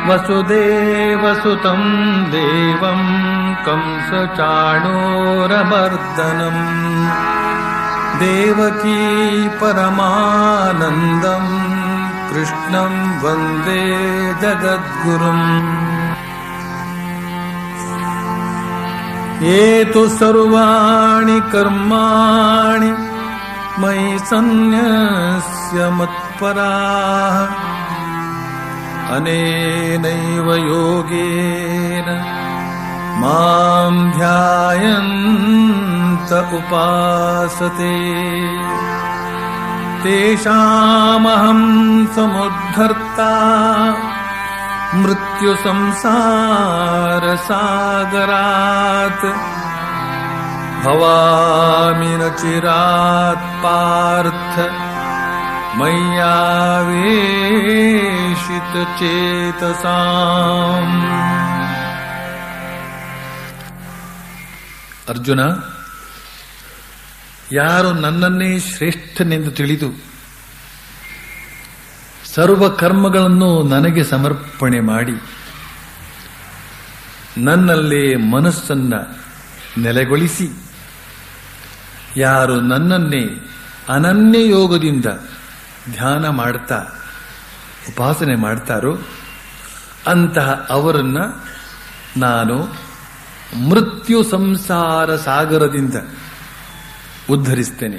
ವಸುದೇವಸುತಂ ದೇವಂ ಕಂಸಚಾಣೂರಮರ್ದನಂ ದೇವಕೀ ಪರಮಾನಂದಂ ಕೃಷ್ಣಂ ವಂದೇ ಜಗದ್ಗುರುಂ ಏತು ಸರ್ವಾಣಿ ಕರ್ಮಾಣಿ ಮಯಿ ಸನ್ಯಸ್ಯ ಮತ್ಪರಾಃ ಅನೇನೈವ ಯೋಗೇನ ಮಾಂ ಧ್ಯಾಯಂತ ಉಪಾಸತೆ ತೇಷಾಮಹಂ ಸಮುದ್ಧರ್ತಾ मृत्युसंसारसागरात् भवामि न चिरात् पार्थ मय्यावेशितचेतसाम् ಅರ್ಜುನ ಯಾರು ನನ್ನನ್ನೇ ಶ್ರೇಷ್ಠನೆಂದು ತಿಳಿದು ಸರ್ವ ಕರ್ಮಗಳನ್ನು ನನಗೆ ಸಮರ್ಪಣೆ ಮಾಡಿ ನನ್ನಲ್ಲೇ ಮನಸ್ಸನ್ನ ನೆಲೆಗೊಳಿಸಿ ಯಾರು ನನ್ನನ್ನೇ ಅನನ್ಯ ಯೋಗದಿಂದ ಧ್ಯಾನ ಮಾಡ್ತಾ ಉಪಾಸನೆ ಮಾಡ್ತಾರೋ ಅಂತಹ ಅವರನ್ನ ನಾನು ಮೃತ್ಯು ಸಂಸಾರ ಸಾಗರದಿಂದ ಉದ್ಧರಿಸ್ತೇನೆ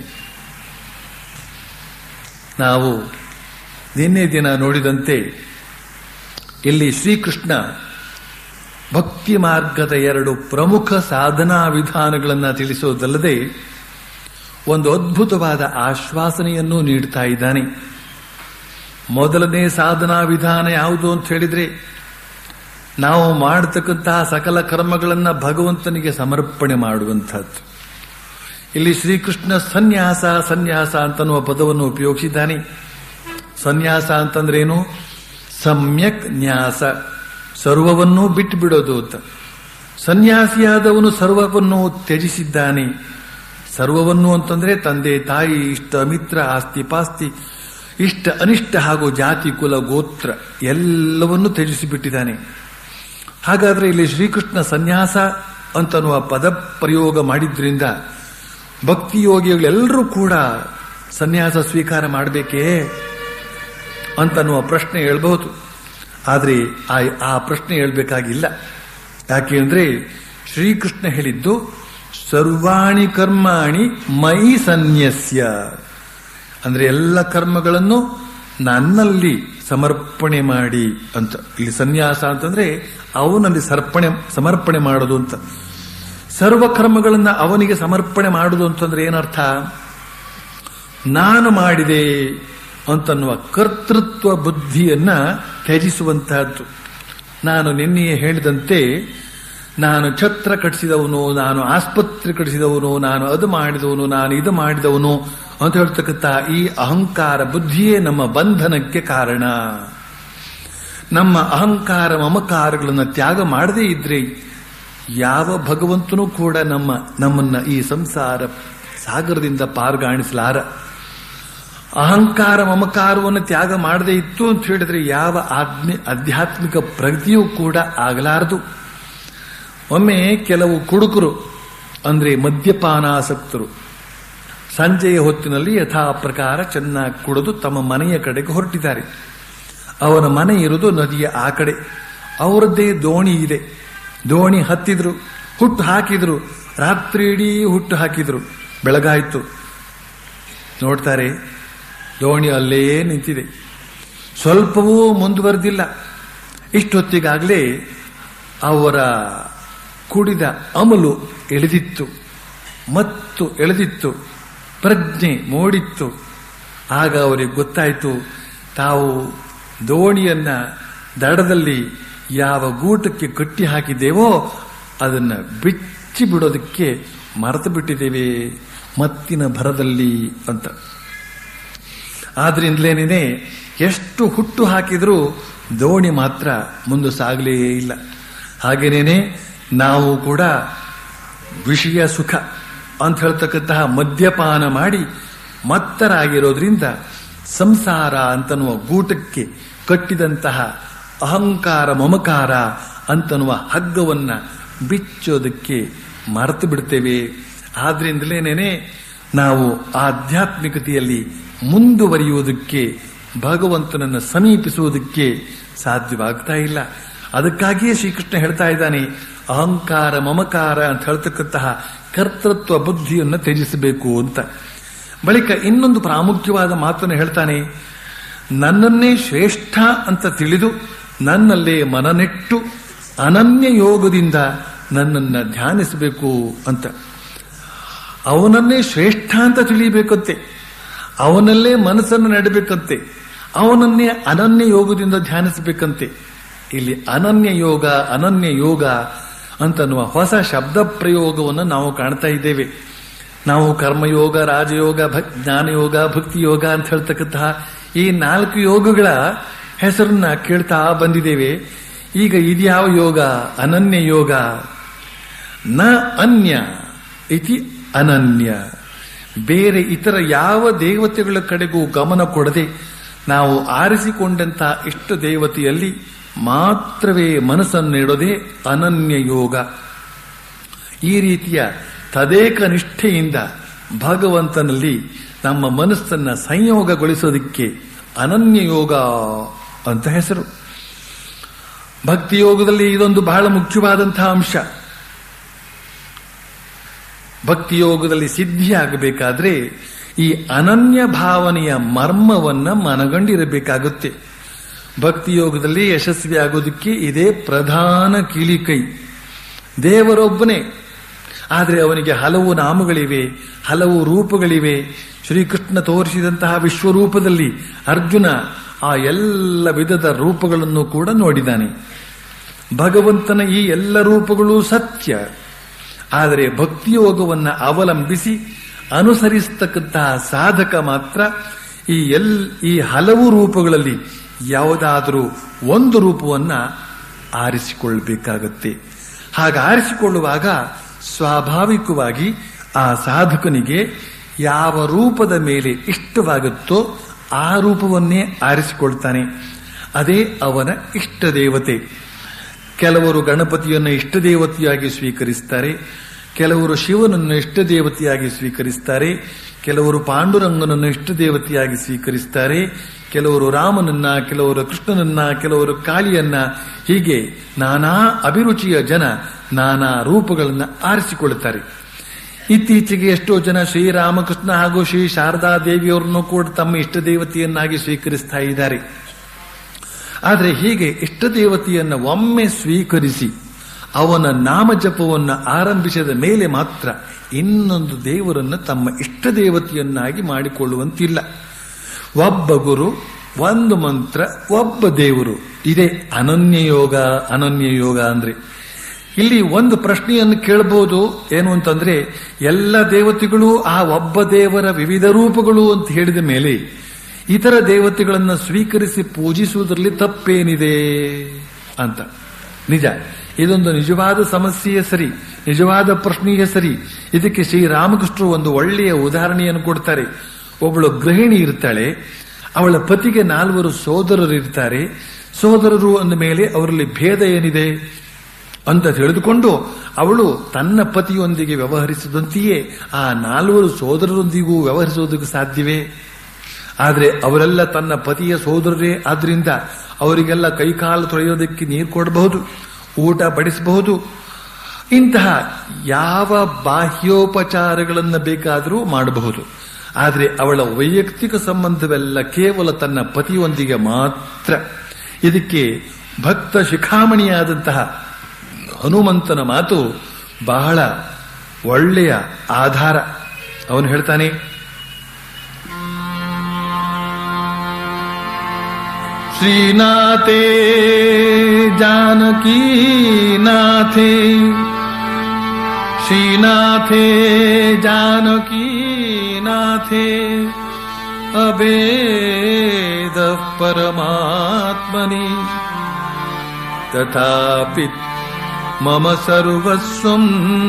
ನಾವು ನಿನ್ನೆ ದಿನ ನೋಡಿದಂತೆ ಇಲ್ಲಿ ಶ್ರೀಕೃಷ್ಣ ಭಕ್ತಿ ಮಾರ್ಗದ ಎರಡು ಪ್ರಮುಖ ಸಾಧನಾ ವಿಧಾನಗಳನ್ನು ತಿಳಿಸುವುದಲ್ಲದೆ ಒಂದು ಅದ್ಭುತವಾದ ಆಶ್ವಾಸನೆಯನ್ನು ನೀಡ್ತಾ ಇದ್ದಾನೆ ಮೊದಲನೇ ಸಾಧನಾ ವಿಧಾನ ಯಾವುದು ಅಂತ ಹೇಳಿದ್ರೆ ನಾವು ಮಾಡತಕ್ಕಂತಹ ಸಕಲ ಕರ್ಮಗಳನ್ನು ಭಗವಂತನಿಗೆ ಸಮರ್ಪಣೆ ಮಾಡುವಂತಹದ್ದು ಇಲ್ಲಿ ಶ್ರೀಕೃಷ್ಣ ಸನ್ಯಾಸ ಸನ್ಯಾಸ ಅಂತನ್ನುವ ಪದವನ್ನು ಉಪಯೋಗಿಸಿದ್ದಾನೆ ಸನ್ಯಾಸ ಅಂತಂದ್ರೇನು ಸಮ್ಯಕ್ ನ್ಯಾಸ ಸರ್ವವನ್ನೂ ಬಿಟ್ಟು ಬಿಡೋದು ಅಂತ ಸನ್ಯಾಸಿಯಾದವನು ಸರ್ವವನ್ನು ತ್ಯಜಿಸಿದ್ದಾನೆ ಸರ್ವವನ್ನು ಅಂತಂದ್ರೆ ತಂದೆ ತಾಯಿ ಇಷ್ಟ ಮಿತ್ರ ಆಸ್ತಿ ಪಾಸ್ತಿ ಇಷ್ಟ ಅನಿಷ್ಟ ಹಾಗೂ ಜಾತಿ ಕುಲ ಗೋತ್ರ ಎಲ್ಲವನ್ನೂ ತ್ಯಜಿಸಿಬಿಟ್ಟಿದ್ದಾನೆ ಹಾಗಾದ್ರೆ ಇಲ್ಲಿ ಶ್ರೀಕೃಷ್ಣ ಸನ್ಯಾಸ ಅಂತನ್ನುವ ಪದ ಪ್ರಯೋಗ ಮಾಡಿದ್ರಿಂದ ಭಕ್ತಿ ಯೋಗಿಗಳೆಲ್ಲರೂ ಕೂಡ ಸನ್ಯಾಸ ಸ್ವೀಕಾರ ಮಾಡಬೇಕೇ ಅಂತನ್ನುವ ಪ್ರಶ್ನೆ ಹೇಳ್ಬಹುದು ಆದರೆ ಆ ಆ ಪ್ರಶ್ನೆ ಹೇಳ್ಬೇಕಾಗಿಲ್ಲ ಯಾಕೆ ಅಂದ್ರೆ ಶ್ರೀಕೃಷ್ಣ ಹೇಳಿದ್ದು ಸರ್ವಾಣಿ ಕರ್ಮಾಣಿ ಮೈ ಸನ್ಯಸ್ಯ ಅಂದ್ರೆ ಎಲ್ಲ ಕರ್ಮಗಳನ್ನು ನನ್ನಲ್ಲಿ ಸಮರ್ಪಣೆ ಮಾಡಿ ಅಂತ ಇಲ್ಲಿ ಸನ್ಯಾಸ ಅಂತಂದ್ರೆ ಅವನಲ್ಲಿ ಸರ್ಪಣೆ ಸಮರ್ಪಣೆ ಮಾಡೋದು ಅಂತ ಸರ್ವ ಕರ್ಮಗಳನ್ನ ಅವನಿಗೆ ಸಮರ್ಪಣೆ ಮಾಡುವುದು ಅಂತಂದ್ರೆ ಏನರ್ಥ ನಾನು ಮಾಡಿದೆ ಅಂತನ್ನುವ ಕರ್ತೃತ್ವ ಬುದ್ಧಿಯನ್ನ ತ್ಯಜಿಸುವಂತಹದ್ದು ನಾನು ನಿನ್ನೆಯೇ ಹೇಳಿದಂತೆ ನಾನು ಛತ್ರ ಕಟ್ಟಿಸಿದವನು ನಾನು ಆಸ್ಪತ್ರೆ ಕಟ್ಟಿಸಿದವನು ನಾನು ಅದು ಮಾಡಿದವನು ನಾನು ಇದು ಮಾಡಿದವನು ಅಂತ ಹೇಳ್ತಕ್ಕಂಥ ಈ ಅಹಂಕಾರ ಬುದ್ಧಿಯೇ ನಮ್ಮ ಬಂಧನಕ್ಕೆ ಕಾರಣ ನಮ್ಮ ಅಹಂಕಾರ ಮಮಕಾರಗಳನ್ನು ತ್ಯಾಗ ಮಾಡದೇ ಇದ್ರೆ ಯಾವ ಭಗವಂತನೂ ಕೂಡ ನಮ್ಮ ನಮ್ಮನ್ನ ಈ ಸಂಸಾರ ಸಾಗರದಿಂದ ಪಾರ್ಗಾಣಿಸಲಾರ ಅಹಂಕಾರ ಮಮಕಾರವನ್ನು ತ್ಯಾಗ ಮಾಡದೇ ಇತ್ತು ಅಂತ ಹೇಳಿದ್ರೆ ಯಾವ ಆಧ್ಮಿ ಆಧ್ಯಾತ್ಮಿಕ ಪ್ರಗತಿಯೂ ಕೂಡ ಆಗಲಾರದು ಒಮ್ಮೆ ಕೆಲವು ಕುಡುಕರು ಅಂದ್ರೆ ಮದ್ಯಪಾನಾಸಕ್ತರು ಸಂಜೆಯ ಹೊತ್ತಿನಲ್ಲಿ ಯಥಾ ಪ್ರಕಾರ ಚೆನ್ನಾಗಿ ಕುಡಿದು ತಮ್ಮ ಮನೆಯ ಕಡೆಗೆ ಹೊರಟಿದ್ದಾರೆ ಅವರ ಮನೆ ಇರುವುದು ನದಿಯ ಆ ಕಡೆ ಅವರದ್ದೇ ದೋಣಿ ಇದೆ ದೋಣಿ ಹತ್ತಿದ್ರು ಹುಟ್ಟು ಹಾಕಿದ್ರು ರಾತ್ರಿ ಇಡೀ ಹುಟ್ಟು ಹಾಕಿದ್ರು ಬೆಳಗಾಯಿತು ನೋಡ್ತಾರೆ ದೋಣಿ ಅಲ್ಲೇ ನಿಂತಿದೆ ಸ್ವಲ್ಪವೂ ಮುಂದುವರೆದಿಲ್ಲ ಇಷ್ಟೊತ್ತಿಗಾಗಲೇ ಅವರ ಕುಡಿದ ಅಮಲು ಎಳೆದಿತ್ತು ಮತ್ತು ಎಳೆದಿತ್ತು ಪ್ರಜ್ಞೆ ಮೂಡಿತ್ತು ಆಗ ಅವರಿಗೆ ಗೊತ್ತಾಯಿತು ತಾವು ದೋಣಿಯನ್ನ ದಡದಲ್ಲಿ ಯಾವ ಗೂಟಕ್ಕೆ ಕಟ್ಟಿ ಹಾಕಿದ್ದೇವೋ ಅದನ್ನ ಬಿಚ್ಚಿ ಬಿಡೋದಕ್ಕೆ ಮರೆತು ಬಿಟ್ಟಿದ್ದೇವೆ ಮತ್ತಿನ ಭರದಲ್ಲಿ ಅಂತ ಆದ್ರಿಂದಲೇನೇ ಎಷ್ಟು ಹುಟ್ಟು ಹಾಕಿದರೂ ದೋಣಿ ಮಾತ್ರ ಮುಂದೆ ಸಾಗಲೇ ಇಲ್ಲ ಹಾಗೇನೇನೆ ನಾವು ಕೂಡ ವಿಷಯ ಸುಖ ಅಂತ ಹೇಳ್ತಕ್ಕಂತಹ ಮದ್ಯಪಾನ ಮಾಡಿ ಮತ್ತರಾಗಿರೋದ್ರಿಂದ ಸಂಸಾರ ಅಂತನ್ನುವ ಗೂಟಕ್ಕೆ ಕಟ್ಟಿದಂತಹ ಅಹಂಕಾರ ಮಮಕಾರ ಅಂತನ್ನುವ ಹಗ್ಗವನ್ನ ಬಿಚ್ಚೋದಕ್ಕೆ ಮರೆತು ಬಿಡ್ತೇವೆ ಆದ್ರಿಂದಲೇನೇನೆ ನಾವು ಆಧ್ಯಾತ್ಮಿಕತೆಯಲ್ಲಿ ಮುಂದುವರಿಯುವುದಕ್ಕೆ ಭಗವಂತನನ್ನು ಸಮೀಪಿಸುವುದಕ್ಕೆ ಸಾಧ್ಯವಾಗ್ತಾ ಇಲ್ಲ ಅದಕ್ಕಾಗಿಯೇ ಶ್ರೀಕೃಷ್ಣ ಹೇಳ್ತಾ ಇದ್ದಾನೆ ಅಹಂಕಾರ ಮಮಕಾರ ಅಂತ ಹೇಳ್ತಕ್ಕಂತಹ ಕರ್ತೃತ್ವ ಬುದ್ಧಿಯನ್ನು ತ್ಯಜಿಸಬೇಕು ಅಂತ ಬಳಿಕ ಇನ್ನೊಂದು ಪ್ರಾಮುಖ್ಯವಾದ ಮಾತನ್ನು ಹೇಳ್ತಾನೆ ನನ್ನನ್ನೇ ಶ್ರೇಷ್ಠ ಅಂತ ತಿಳಿದು ನನ್ನಲ್ಲೇ ಮನನೆಟ್ಟು ಅನನ್ಯ ಯೋಗದಿಂದ ನನ್ನನ್ನು ಧ್ಯಾನಿಸಬೇಕು ಅಂತ ಅವನನ್ನೇ ಶ್ರೇಷ್ಠ ಅಂತ ತಿಳಿಯಬೇಕಂತೆ ಅವನಲ್ಲೇ ಮನಸ್ಸನ್ನು ನೆಡಬೇಕಂತೆ ಅವನನ್ನೇ ಅನನ್ಯ ಯೋಗದಿಂದ ಧ್ಯಾನಿಸಬೇಕಂತೆ ಇಲ್ಲಿ ಅನನ್ಯ ಯೋಗ ಅನನ್ಯ ಯೋಗ ಅಂತನ್ನುವ ಹೊಸ ಶಬ್ದ ಪ್ರಯೋಗವನ್ನು ನಾವು ಕಾಣ್ತಾ ಇದ್ದೇವೆ ನಾವು ಕರ್ಮಯೋಗ ರಾಜಯೋಗ ಭಕ್ ಜ್ಞಾನಯೋಗ ಭಕ್ತಿ ಯೋಗ ಅಂತ ಹೇಳ್ತಕ್ಕಂತಹ ಈ ನಾಲ್ಕು ಯೋಗಗಳ ಹೆಸರನ್ನ ಕೇಳ್ತಾ ಬಂದಿದ್ದೇವೆ ಈಗ ಇದ್ಯಾವ ಯೋಗ ಅನನ್ಯ ಯೋಗ ನ ಅನ್ಯ ಇತಿ ಅನನ್ಯ ಬೇರೆ ಇತರ ಯಾವ ದೇವತೆಗಳ ಕಡೆಗೂ ಗಮನ ಕೊಡದೆ ನಾವು ಆರಿಸಿಕೊಂಡಂತ ಇಷ್ಟ ದೇವತೆಯಲ್ಲಿ ಮಾತ್ರವೇ ಮನಸ್ಸನ್ನು ಇಡೋದೇ ಅನನ್ಯ ಯೋಗ ಈ ರೀತಿಯ ತದೇಕ ನಿಷ್ಠೆಯಿಂದ ಭಗವಂತನಲ್ಲಿ ನಮ್ಮ ಮನಸ್ಸನ್ನ ಸಂಯೋಗಗೊಳಿಸೋದಕ್ಕೆ ಅನನ್ಯ ಯೋಗ ಅಂತ ಹೆಸರು ಭಕ್ತಿ ಯೋಗದಲ್ಲಿ ಇದೊಂದು ಬಹಳ ಮುಖ್ಯವಾದಂತಹ ಅಂಶ ಭಕ್ತಿ ಯೋಗದಲ್ಲಿ ಸಿದ್ಧಿಯಾಗಬೇಕಾದ್ರೆ ಈ ಅನನ್ಯ ಭಾವನೆಯ ಮರ್ಮವನ್ನ ಮನಗಂಡಿರಬೇಕಾಗುತ್ತೆ ಭಕ್ತಿ ಯೋಗದಲ್ಲಿ ಯಶಸ್ವಿ ಆಗೋದಕ್ಕೆ ಇದೇ ಪ್ರಧಾನ ಕೀಲಿಕೈ ದೇವರೊಬ್ಬನೇ ಆದರೆ ಅವನಿಗೆ ಹಲವು ನಾಮಗಳಿವೆ ಹಲವು ರೂಪಗಳಿವೆ ಶ್ರೀಕೃಷ್ಣ ತೋರಿಸಿದಂತಹ ವಿಶ್ವರೂಪದಲ್ಲಿ ಅರ್ಜುನ ಆ ಎಲ್ಲ ವಿಧದ ರೂಪಗಳನ್ನು ಕೂಡ ನೋಡಿದ್ದಾನೆ ಭಗವಂತನ ಈ ಎಲ್ಲ ರೂಪಗಳು ಸತ್ಯ ಆದರೆ ಭಕ್ತಿಯೋಗವನ್ನು ಅವಲಂಬಿಸಿ ಅನುಸರಿಸತಕ್ಕಂತಹ ಸಾಧಕ ಮಾತ್ರ ಈ ಎಲ್ ಈ ಹಲವು ರೂಪಗಳಲ್ಲಿ ಯಾವುದಾದರೂ ಒಂದು ರೂಪವನ್ನ ಆರಿಸಿಕೊಳ್ಳಬೇಕಾಗತ್ತೆ ಹಾಗೆ ಆರಿಸಿಕೊಳ್ಳುವಾಗ ಸ್ವಾಭಾವಿಕವಾಗಿ ಆ ಸಾಧಕನಿಗೆ ಯಾವ ರೂಪದ ಮೇಲೆ ಇಷ್ಟವಾಗುತ್ತೋ ಆ ರೂಪವನ್ನೇ ಆರಿಸಿಕೊಳ್ತಾನೆ ಅದೇ ಅವನ ಇಷ್ಟ ದೇವತೆ ಕೆಲವರು ಗಣಪತಿಯನ್ನು ಇಷ್ಟ ದೇವತೆಯಾಗಿ ಸ್ವೀಕರಿಸ್ತಾರೆ ಕೆಲವರು ಶಿವನನ್ನು ಇಷ್ಟ ದೇವತೆಯಾಗಿ ಸ್ವೀಕರಿಸ್ತಾರೆ ಕೆಲವರು ಪಾಂಡುರಂಗನನ್ನು ಇಷ್ಟ ದೇವತೆಯಾಗಿ ಸ್ವೀಕರಿಸ್ತಾರೆ ಕೆಲವರು ರಾಮನನ್ನ ಕೆಲವರು ಕೃಷ್ಣನನ್ನ ಕೆಲವರು ಕಾಳಿಯನ್ನ ಹೀಗೆ ನಾನಾ ಅಭಿರುಚಿಯ ಜನ ನಾನಾ ರೂಪಗಳನ್ನು ಆರಿಸಿಕೊಳ್ಳುತ್ತಾರೆ ಇತ್ತೀಚೆಗೆ ಎಷ್ಟೋ ಜನ ಶ್ರೀರಾಮಕೃಷ್ಣ ಹಾಗೂ ಶ್ರೀ ಶಾರದಾ ದೇವಿಯವರನ್ನು ಕೂಡ ತಮ್ಮ ಇಷ್ಟ ದೇವತೆಯನ್ನಾಗಿ ಸ್ವೀಕರಿಸ್ತಾ ಇದ್ದಾರೆ ಆದರೆ ಹೀಗೆ ಇಷ್ಟ ದೇವತೆಯನ್ನು ಒಮ್ಮೆ ಸ್ವೀಕರಿಸಿ ಅವನ ನಾಮಜಪವನ್ನು ಆರಂಭಿಸಿದ ಮೇಲೆ ಮಾತ್ರ ಇನ್ನೊಂದು ದೇವರನ್ನು ತಮ್ಮ ಇಷ್ಟ ದೇವತೆಯನ್ನಾಗಿ ಮಾಡಿಕೊಳ್ಳುವಂತಿಲ್ಲ ಒಬ್ಬ ಗುರು ಒಂದು ಮಂತ್ರ ಒಬ್ಬ ದೇವರು ಇದೇ ಅನನ್ಯ ಯೋಗ ಅನನ್ಯ ಯೋಗ ಅಂದ್ರೆ ಇಲ್ಲಿ ಒಂದು ಪ್ರಶ್ನೆಯನ್ನು ಕೇಳಬಹುದು ಏನು ಅಂತಂದ್ರೆ ಎಲ್ಲ ದೇವತೆಗಳು ಆ ಒಬ್ಬ ದೇವರ ವಿವಿಧ ರೂಪಗಳು ಅಂತ ಹೇಳಿದ ಮೇಲೆ ಇತರ ದೇವತೆಗಳನ್ನು ಸ್ವೀಕರಿಸಿ ಪೂಜಿಸುವುದರಲ್ಲಿ ತಪ್ಪೇನಿದೆ ಅಂತ ನಿಜ ಇದೊಂದು ನಿಜವಾದ ಸಮಸ್ಯೆಯೇ ಸರಿ ನಿಜವಾದ ಪ್ರಶ್ನೆಯೇ ಸರಿ ಇದಕ್ಕೆ ಶ್ರೀರಾಮಕೃಷ್ಣರು ಒಂದು ಒಳ್ಳೆಯ ಉದಾಹರಣೆಯನ್ನು ಕೊಡ್ತಾರೆ ಒಬ್ಬಳು ಗೃಹಿಣಿ ಇರ್ತಾಳೆ ಅವಳ ಪತಿಗೆ ನಾಲ್ವರು ಸೋದರರು ಇರ್ತಾರೆ ಸೋದರರು ಅಂದ ಮೇಲೆ ಅವರಲ್ಲಿ ಭೇದ ಏನಿದೆ ಅಂತ ತಿಳಿದುಕೊಂಡು ಅವಳು ತನ್ನ ಪತಿಯೊಂದಿಗೆ ವ್ಯವಹರಿಸಿದಂತೆಯೇ ಆ ನಾಲ್ವರು ಸೋದರರೊಂದಿಗೂ ವ್ಯವಹರಿಸುವುದಕ್ಕೆ ಸಾಧ್ಯವೇ ಆದರೆ ಅವರೆಲ್ಲ ತನ್ನ ಪತಿಯ ಸೋದರರೇ ಆದ್ರಿಂದ ಅವರಿಗೆಲ್ಲ ಕೈಕಾಲು ತೊಳೆಯೋದಕ್ಕೆ ನೀರು ಕೊಡಬಹುದು ಊಟ ಬಡಿಸಬಹುದು ಇಂತಹ ಯಾವ ಬಾಹ್ಯೋಪಚಾರಗಳನ್ನು ಬೇಕಾದರೂ ಮಾಡಬಹುದು ಆದರೆ ಅವಳ ವೈಯಕ್ತಿಕ ಸಂಬಂಧವೆಲ್ಲ ಕೇವಲ ತನ್ನ ಪತಿಯೊಂದಿಗೆ ಮಾತ್ರ ಇದಕ್ಕೆ ಭಕ್ತ ಶಿಖಾಮಣಿಯಾದಂತಹ ಹನುಮಂತನ ಮಾತು ಬಹಳ ಒಳ್ಳೆಯ ಆಧಾರ ಅವನು ಹೇಳ್ತಾನೆ ಶ್ರೀನಾಥೇ ಜಾನಕೀ ನಾಥೇ श्रीनाथे जानकी नाथे अभेद परमात्मनि तथापि मम सर्वस्वम्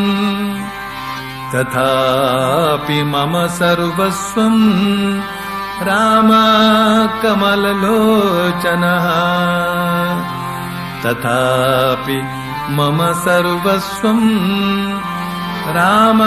तथापि मम सर्वस्वम् राम कमललोचनः ತಥಾಪಿ ಮಮ ಸರ್ವಸ್ವಂ ರಾಮ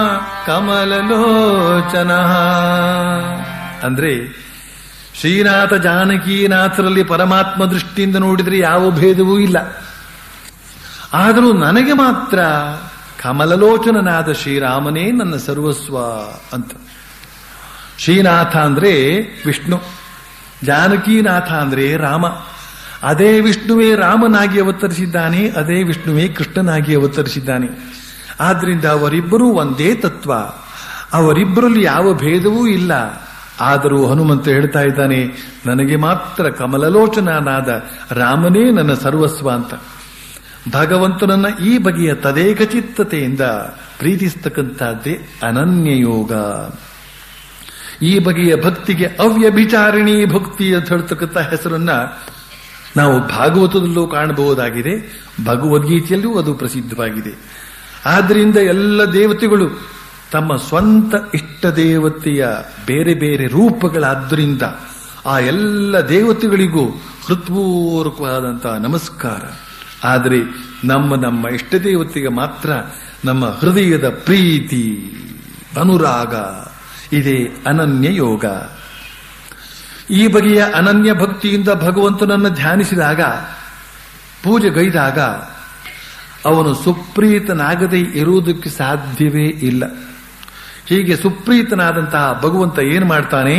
ಕಮಲಲೋಚನ ಅಂದ್ರೆ ಶ್ರೀನಾಥ ಜಾನಕೀನಾಥರಲ್ಲಿ ಪರಮಾತ್ಮ ದೃಷ್ಟಿಯಿಂದ ನೋಡಿದರೆ ಯಾವ ಭೇದವೂ ಇಲ್ಲ ಆದರೂ ನನಗೆ ಮಾತ್ರ ಕಮಲಲೋಚನನಾದ ಶ್ರೀರಾಮನೇ ನನ್ನ ಸರ್ವಸ್ವ ಅಂತ ಶ್ರೀನಾಥ ಅಂದ್ರೆ ವಿಷ್ಣು ಜಾನಕೀನಾಥ ಅಂದ್ರೆ ರಾಮ ಅದೇ ವಿಷ್ಣುವೇ ರಾಮನಾಗಿ ಅವತರಿಸಿದ್ದಾನೆ ಅದೇ ವಿಷ್ಣುವೇ ಕೃಷ್ಣನಾಗಿ ಅವತರಿಸಿದ್ದಾನೆ ಆದ್ರಿಂದ ಅವರಿಬ್ಬರೂ ಒಂದೇ ತತ್ವ ಅವರಿಬ್ಬರಲ್ಲಿ ಯಾವ ಭೇದವೂ ಇಲ್ಲ ಆದರೂ ಹನುಮಂತ ಹೇಳ್ತಾ ಇದ್ದಾನೆ ನನಗೆ ಮಾತ್ರ ಕಮಲಲೋಚನನಾದ ರಾಮನೇ ನನ್ನ ಸರ್ವಸ್ವ ಅಂತ ಭಗವಂತನನ್ನ ಈ ಬಗೆಯ ತದೇಕ ಚಿತ್ತತೆಯಿಂದ ಪ್ರೀತಿಸ್ತಕ್ಕಂಥದ್ದೇ ಅನನ್ಯ ಯೋಗ ಈ ಬಗೆಯ ಭಕ್ತಿಗೆ ಅವ್ಯಭಿಚಾರಿಣಿ ಭಕ್ತಿ ಅಂತ ಹೇಳ್ತಕ್ಕಂಥ ಹೆಸರನ್ನ ನಾವು ಭಾಗವತದಲ್ಲೂ ಕಾಣಬಹುದಾಗಿದೆ ಭಗವದ್ಗೀತೆಯಲ್ಲೂ ಅದು ಪ್ರಸಿದ್ಧವಾಗಿದೆ ಆದ್ದರಿಂದ ಎಲ್ಲ ದೇವತೆಗಳು ತಮ್ಮ ಸ್ವಂತ ಇಷ್ಟ ದೇವತೆಯ ಬೇರೆ ಬೇರೆ ರೂಪಗಳಾದ್ದರಿಂದ ಆ ಎಲ್ಲ ದೇವತೆಗಳಿಗೂ ಹೃತ್ಪೂರ್ವಕವಾದಂತಹ ನಮಸ್ಕಾರ ಆದರೆ ನಮ್ಮ ನಮ್ಮ ಇಷ್ಟ ದೇವತೆಗೆ ಮಾತ್ರ ನಮ್ಮ ಹೃದಯದ ಪ್ರೀತಿ ಅನುರಾಗ ಇದೇ ಅನನ್ಯ ಯೋಗ ಈ ಬಗೆಯ ಅನನ್ಯ ಭಕ್ತಿಯಿಂದ ಭಗವಂತನನ್ನು ಧ್ಯಾನಿಸಿದಾಗ ಪೂಜೆಗೈದಾಗ ಅವನು ಸುಪ್ರೀತನಾಗದೇ ಇರುವುದಕ್ಕೆ ಸಾಧ್ಯವೇ ಇಲ್ಲ ಹೀಗೆ ಸುಪ್ರೀತನಾದಂತಹ ಭಗವಂತ ಏನು ಮಾಡ್ತಾನೆ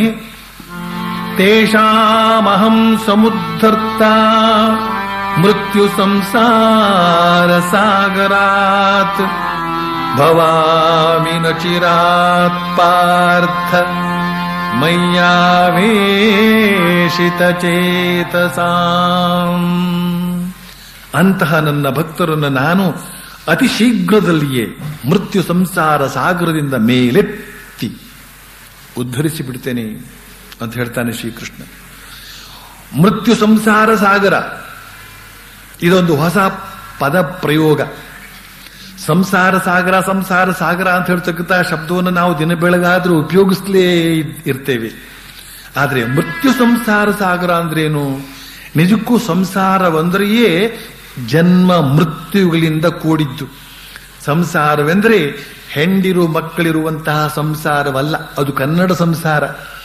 ತೇಷಾಮಹಂ ಸಮುದ್ಧರ್ತ ಮೃತ್ಯು ಸಂಸಾರ ಸಾಗರಾತ್ ಭವಾಮಿ ನ ಚಿರಾತ್ ಪಾರ್ಥ ಮಯ್ಯಾವೇಶಿತ ಚೇತಸಾಂ ಅಂತಹ ನನ್ನ ಭಕ್ತರನ್ನು ನಾನು ಅತಿ ಶೀಘ್ರದಲ್ಲಿಯೇ ಮೃತ್ಯು ಸಂಸಾರ ಸಾಗರದಿಂದ ಮೇಲೆತ್ತಿ ಉದ್ಧರಿಸಿ ಬಿಡ್ತೇನೆ ಅಂತ ಹೇಳ್ತಾನೆ ಶ್ರೀಕೃಷ್ಣ ಮೃತ್ಯು ಸಂಸಾರ ಸಾಗರ ಇದೊಂದು ಹೊಸ ಪದ ಪ್ರಯೋಗ ಸಂಸಾರ ಸಾಗರ ಸಂಸಾರ ಸಾಗರ ಅಂತ ಹೇಳ್ತಕ್ಕಂಥ ಶಬ್ದವನ್ನು ನಾವು ದಿನ ಬೆಳಗಾದ್ರೂ ಉಪಯೋಗಿಸ್ಲೇ ಇರ್ತೇವೆ ಆದರೆ ಮೃತ್ಯು ಸಂಸಾರ ಸಾಗರ ಅಂದ್ರೇನು ನಿಜಕ್ಕೂ ಸಂಸಾರವಂದರೆಯೇ ಜನ್ಮ ಮೃತ್ಯುಗಳಿಂದ ಕೂಡಿದ್ದು ಸಂಸಾರವೆಂದರೆ ಹೆಂಡಿರು ಮಕ್ಕಳಿರುವಂತಹ ಸಂಸಾರವಲ್ಲ ಅದು ಕನ್ನಡ ಸಂಸಾರ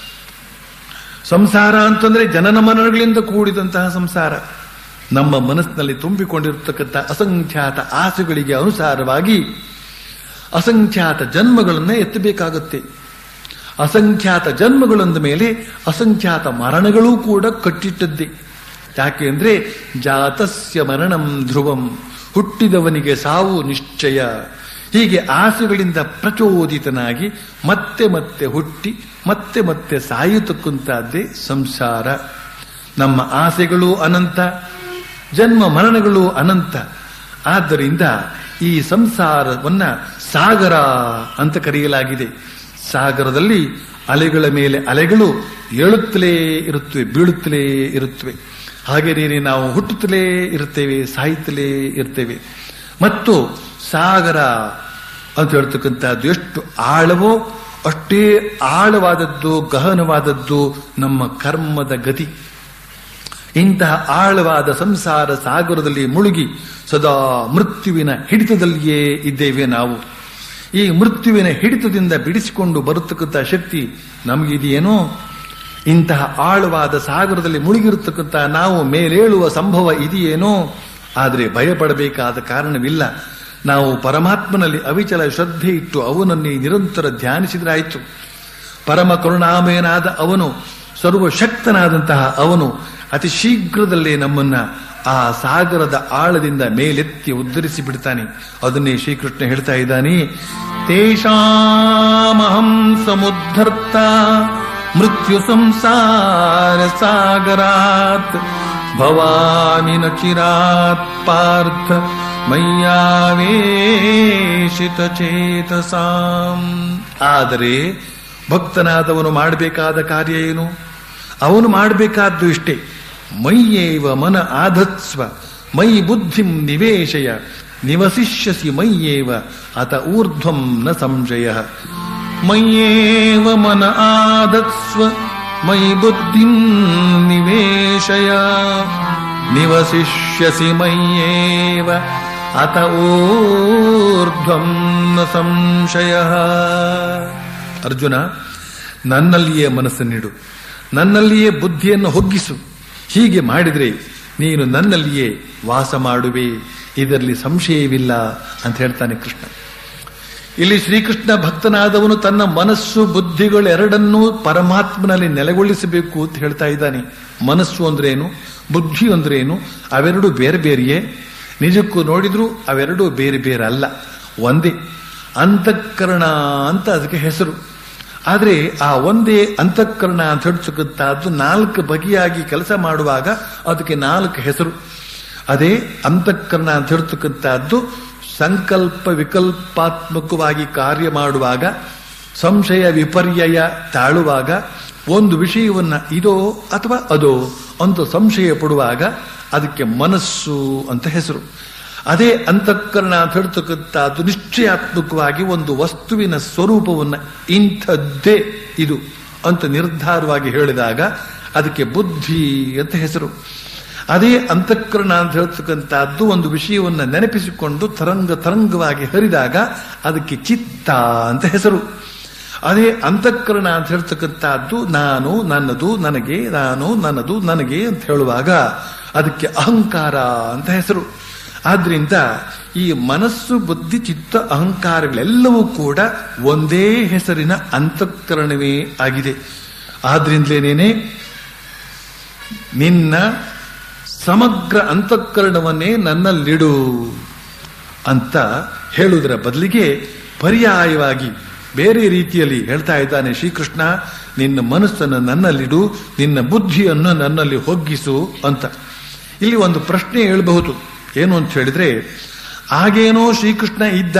ಸಂಸಾರ ಅಂತಂದ್ರೆ ಜನನ ಮರಣಗಳಿಂದ ಕೂಡಿದಂತಹ ಸಂಸಾರ ನಮ್ಮ ಮನಸ್ಸಿನಲ್ಲಿ ತುಂಬಿಕೊಂಡಿರತಕ್ಕಂಥ ಅಸಂಖ್ಯಾತ ಆಸೆಗಳಿಗೆ ಅನುಸಾರವಾಗಿ ಅಸಂಖ್ಯಾತ ಜನ್ಮಗಳನ್ನು ಎತ್ತಬೇಕಾಗುತ್ತೆ ಅಸಂಖ್ಯಾತ ಜನ್ಮಗಳಂದ ಮೇಲೆ ಅಸಂಖ್ಯಾತ ಮರಣಗಳೂ ಕೂಡ ಕಟ್ಟಿಟ್ಟದ್ದೇ ಯಾಕೆ ಅಂದ್ರೆ ಜಾತಸ್ಯ ಮರಣಂ ಧ್ರುವಂ ಹುಟ್ಟಿದವನಿಗೆ ಸಾವು ನಿಶ್ಚಯ ಹೀಗೆ ಆಸೆಗಳಿಂದ ಪ್ರಚೋದಿತನಾಗಿ ಮತ್ತೆ ಮತ್ತೆ ಹುಟ್ಟಿ ಮತ್ತೆ ಮತ್ತೆ ಸಾಯತಕ್ಕಂತಹದ್ದೇ ಸಂಸಾರ ನಮ್ಮ ಆಸೆಗಳು ಅನಂತ ಜನ್ಮ ಮರಣಗಳು ಅನಂತ ಆದ್ದರಿಂದ ಈ ಸಂಸಾರವನ್ನ ಸಾಗರ ಅಂತ ಕರೆಯಲಾಗಿದೆ ಸಾಗರದಲ್ಲಿ ಅಲೆಗಳ ಮೇಲೆ ಅಲೆಗಳು ಏಳುತ್ತಲೇ ಇರುತ್ತವೆ ಬೀಳುತ್ತಲೇ ಇರುತ್ತವೆ ಹಾಗೆಯೇ ನಾವು ಹುಟ್ಟುತ್ತಲೇ ಇರ್ತೇವೆ ಸಾಯುತ್ತಲೇ ಇರ್ತೇವೆ ಮತ್ತು ಸಾಗರ ಅಂತ ಹೇಳ್ತಕ್ಕಂಥದ್ದು ಎಷ್ಟು ಆಳವೋ ಅಷ್ಟೇ ಆಳವಾದದ್ದು ಗಹನವಾದದ್ದು ನಮ್ಮ ಕರ್ಮದ ಗತಿ ಇಂತಹ ಆಳವಾದ ಸಂಸಾರ ಸಾಗರದಲ್ಲಿ ಮುಳುಗಿ ಸದಾ ಮೃತ್ಯುವಿನ ಹಿಡಿತದಲ್ಲಿಯೇ ಇದ್ದೇವೆ ನಾವು ಈ ಮೃತ್ಯುವಿನ ಹಿಡಿತದಿಂದ ಬಿಡಿಸಿಕೊಂಡು ಬರತಕ್ಕಂಥ ಶಕ್ತಿ ನಮಗಿದೆಯೇನೋ ಇಂತಹ ಆಳವಾದ ಸಾಗರದಲ್ಲಿ ಮುಳುಗಿರತಕ್ಕಂಥ ನಾವು ಮೇಲೇಳುವ ಸಂಭವ ಇದೆಯೇನೋ ಆದರೆ ಭಯಪಡಬೇಕಾದ ಕಾರಣವಿಲ್ಲ ನಾವು ಪರಮಾತ್ಮನಲ್ಲಿ ಅವಿಚಲ ಶ್ರದ್ಧೆ ಇಟ್ಟು ಅವನನ್ನೇ ನಿರಂತರ ಧ್ಯಾನಿಸಿದ್ರಾಯಿತು ಪರಮ ಕರುಣಾಮಯನಾದ ಅವನು ಸರ್ವಶಕ್ತನಾದಂತಹ ಅವನು ಅತಿ ಶೀಘ್ರದಲ್ಲೇ ನಮ್ಮನ್ನ ಆ ಸಾಗರದ ಆಳದಿಂದ ಮೇಲೆತ್ತಿ ಉದ್ಧರಿಸಿ ಬಿಡ್ತಾನೆ ಅದನ್ನೇ ಶ್ರೀಕೃಷ್ಣ ಹೇಳ್ತಾ ಇದ್ದಾನೆ ತೇಷಾಮಹಂ ಸಮುದ್ಧರ್ತ ಮೃತ್ಯು ಸಂಸಾರ ಸಾಗರಾತ್ ಭವಾಮಿ ನ ಚಿರಾತ್ ಪಾರ್ಥ ಮಯ್ಯಾವೇಶಿತ ಚೇತಸಾಂ ಆದರೆ ಭಕ್ತನಾದವನು ಮಾಡಬೇಕಾದ ಕಾರ್ಯ ಏನು ಅವನು ಮಾಡಬೇಕಾದ್ದು ಇಷ್ಟೇ ಮಯ್ಯೇವ ಮನ ಆಧತ್ಸ್ವ ಮೈ ಬುದ್ಧಿಂ ನಿವೇಶಯ ನಿವಸಿಷ್ಯಸಿ ಮಯ್ಯೇವ ಅತ ಊರ್ಧ್ವಂ ನ ಸಂಶಯ ಮಯ್ಯೇವ ಮನ ಆಧತ್ಸ್ವ ಮೈ ಬುದ್ಧಿಂ ನಿವೇಶಯ ನಿವಸಿಷ್ಯಸಿ ಮಯ್ಯೇವ ಅತ ಊರ್ಧ್ವಂ ನ ಸಂಶಯ ಅರ್ಜುನ ನನ್ನಲ್ಲಿಯೇ ಮನಸ್ಸನ್ನಿಡು ನನ್ನಲ್ಲಿಯೇ ಬುದ್ಧಿಯನ್ನು ಹೊಗ್ಗಿಸು ಹೀಗೆ ಮಾಡಿದ್ರೆ ನೀನು ನನ್ನಲ್ಲಿಯೇ ವಾಸ ಮಾಡುವೆ ಇದರಲ್ಲಿ ಸಂಶಯವಿಲ್ಲ ಅಂತ ಹೇಳ್ತಾನೆ ಕೃಷ್ಣ ಇಲ್ಲಿ ಶ್ರೀಕೃಷ್ಣ ಭಕ್ತನಾದವನು ತನ್ನ ಮನಸ್ಸು ಬುದ್ಧಿಗಳೆರಡನ್ನೂ ಪರಮಾತ್ಮನಲ್ಲಿ ನೆಲೆಗೊಳಿಸಬೇಕು ಅಂತ ಹೇಳ್ತಾ ಇದ್ದಾನೆ ಮನಸ್ಸು ಅಂದ್ರೇನು ಬುದ್ಧಿ ಅಂದ್ರೇನು ಅವೆರಡು ಬೇರೆ ಬೇರೆಯೇ ನಿಜಕ್ಕೂ ನೋಡಿದ್ರು ಅವೆರಡೂ ಬೇರೆ ಬೇರೆ ಅಲ್ಲ ಒಂದೇ ಅಂತಃಕರಣ ಅಂತ ಅದಕ್ಕೆ ಹೆಸರು ಆದರೆ ಆ ಒಂದೇ ಅಂತಃಕರಣ ಅಂತ ಹೇಳ್ತಕ್ಕಂಥದ್ದು ನಾಲ್ಕು ಬಗೆಯಾಗಿ ಕೆಲಸ ಮಾಡುವಾಗ ಅದಕ್ಕೆ ನಾಲ್ಕು ಹೆಸರು ಅದೇ ಅಂತಃಕರಣ ಅಂತ ಹೇಳ್ತಕ್ಕಂಥದ್ದು ಸಂಕಲ್ಪ ವಿಕಲ್ಪಾತ್ಮಕವಾಗಿ ಕಾರ್ಯ ಮಾಡುವಾಗ ಸಂಶಯ ವಿಪರ್ಯಯ ತಾಳುವಾಗ ಒಂದು ವಿಷಯವನ್ನ ಇದೋ ಅಥವಾ ಅದೋ ಅಂತ ಸಂಶಯ ಪಡುವಾಗ ಅದಕ್ಕೆ ಮನಸ್ಸು ಅಂತ ಹೆಸರು ಅದೇ ಅಂತಃಕರಣ ಅಂತ ಹೇಳ್ತಕ್ಕಂಥದ್ದು ನಿಶ್ಚಯಾತ್ಮಕವಾಗಿ ಒಂದು ವಸ್ತುವಿನ ಸ್ವರೂಪವನ್ನ ಇಂಥದ್ದೇ ಇದು ಅಂತ ನಿರ್ಧಾರವಾಗಿ ಹೇಳಿದಾಗ ಅದಕ್ಕೆ ಬುದ್ಧಿ ಅಂತ ಹೆಸರು ಅದೇ ಅಂತಃಕರಣ ಅಂತ ಹೇಳ್ತಕ್ಕಂಥದ್ದು ಒಂದು ವಿಷಯವನ್ನ ನೆನಪಿಸಿಕೊಂಡು ತರಂಗ ತರಂಗವಾಗಿ ಹರಿದಾಗ ಅದಕ್ಕೆ ಚಿತ್ತ ಅಂತ ಹೆಸರು ಅದೇ ಅಂತಃಕರಣ ಅಂತ ಹೇಳ್ತಕ್ಕಂಥದ್ದು ನಾನು ನನ್ನದು ನನಗೆ ನಾನು ನನ್ನದು ನನಗೆ ಅಂತ ಹೇಳುವಾಗ ಅದಕ್ಕೆ ಅಹಂಕಾರ ಅಂತ ಹೆಸರು ಆದ್ರಿಂದ ಈ ಮನಸ್ಸು ಬುದ್ಧಿ ಚಿತ್ತ ಅಹಂಕಾರಗಳೆಲ್ಲವೂ ಕೂಡ ಒಂದೇ ಹೆಸರಿನ ಅಂತಃಕರಣವೇ ಆಗಿದೆ ಆದ್ರಿಂದಲೇನೇನೆ ನಿನ್ನ ಸಮಗ್ರ ಅಂತಃಕರಣವನ್ನೇ ನನ್ನಲ್ಲಿಡು ಅಂತ ಹೇಳುವುದರ ಬದಲಿಗೆ ಪರ್ಯಾಯವಾಗಿ ಬೇರೆ ರೀತಿಯಲ್ಲಿ ಹೇಳ್ತಾ ಇದ್ದಾನೆ ಶ್ರೀಕೃಷ್ಣ ನಿನ್ನ ಮನಸ್ಸನ್ನು ನನ್ನಲ್ಲಿಡು ನಿನ್ನ ಬುದ್ಧಿಯನ್ನು ನನ್ನಲ್ಲಿ ಹೊಗ್ಗಿಸು ಅಂತ ಇಲ್ಲಿ ಒಂದು ಪ್ರಶ್ನೆ ಹೇಳಬಹುದು ಏನು ಅಂತ ಹೇಳಿದ್ರೆ ಆಗೇನೋ ಶ್ರೀಕೃಷ್ಣ ಇದ್ದ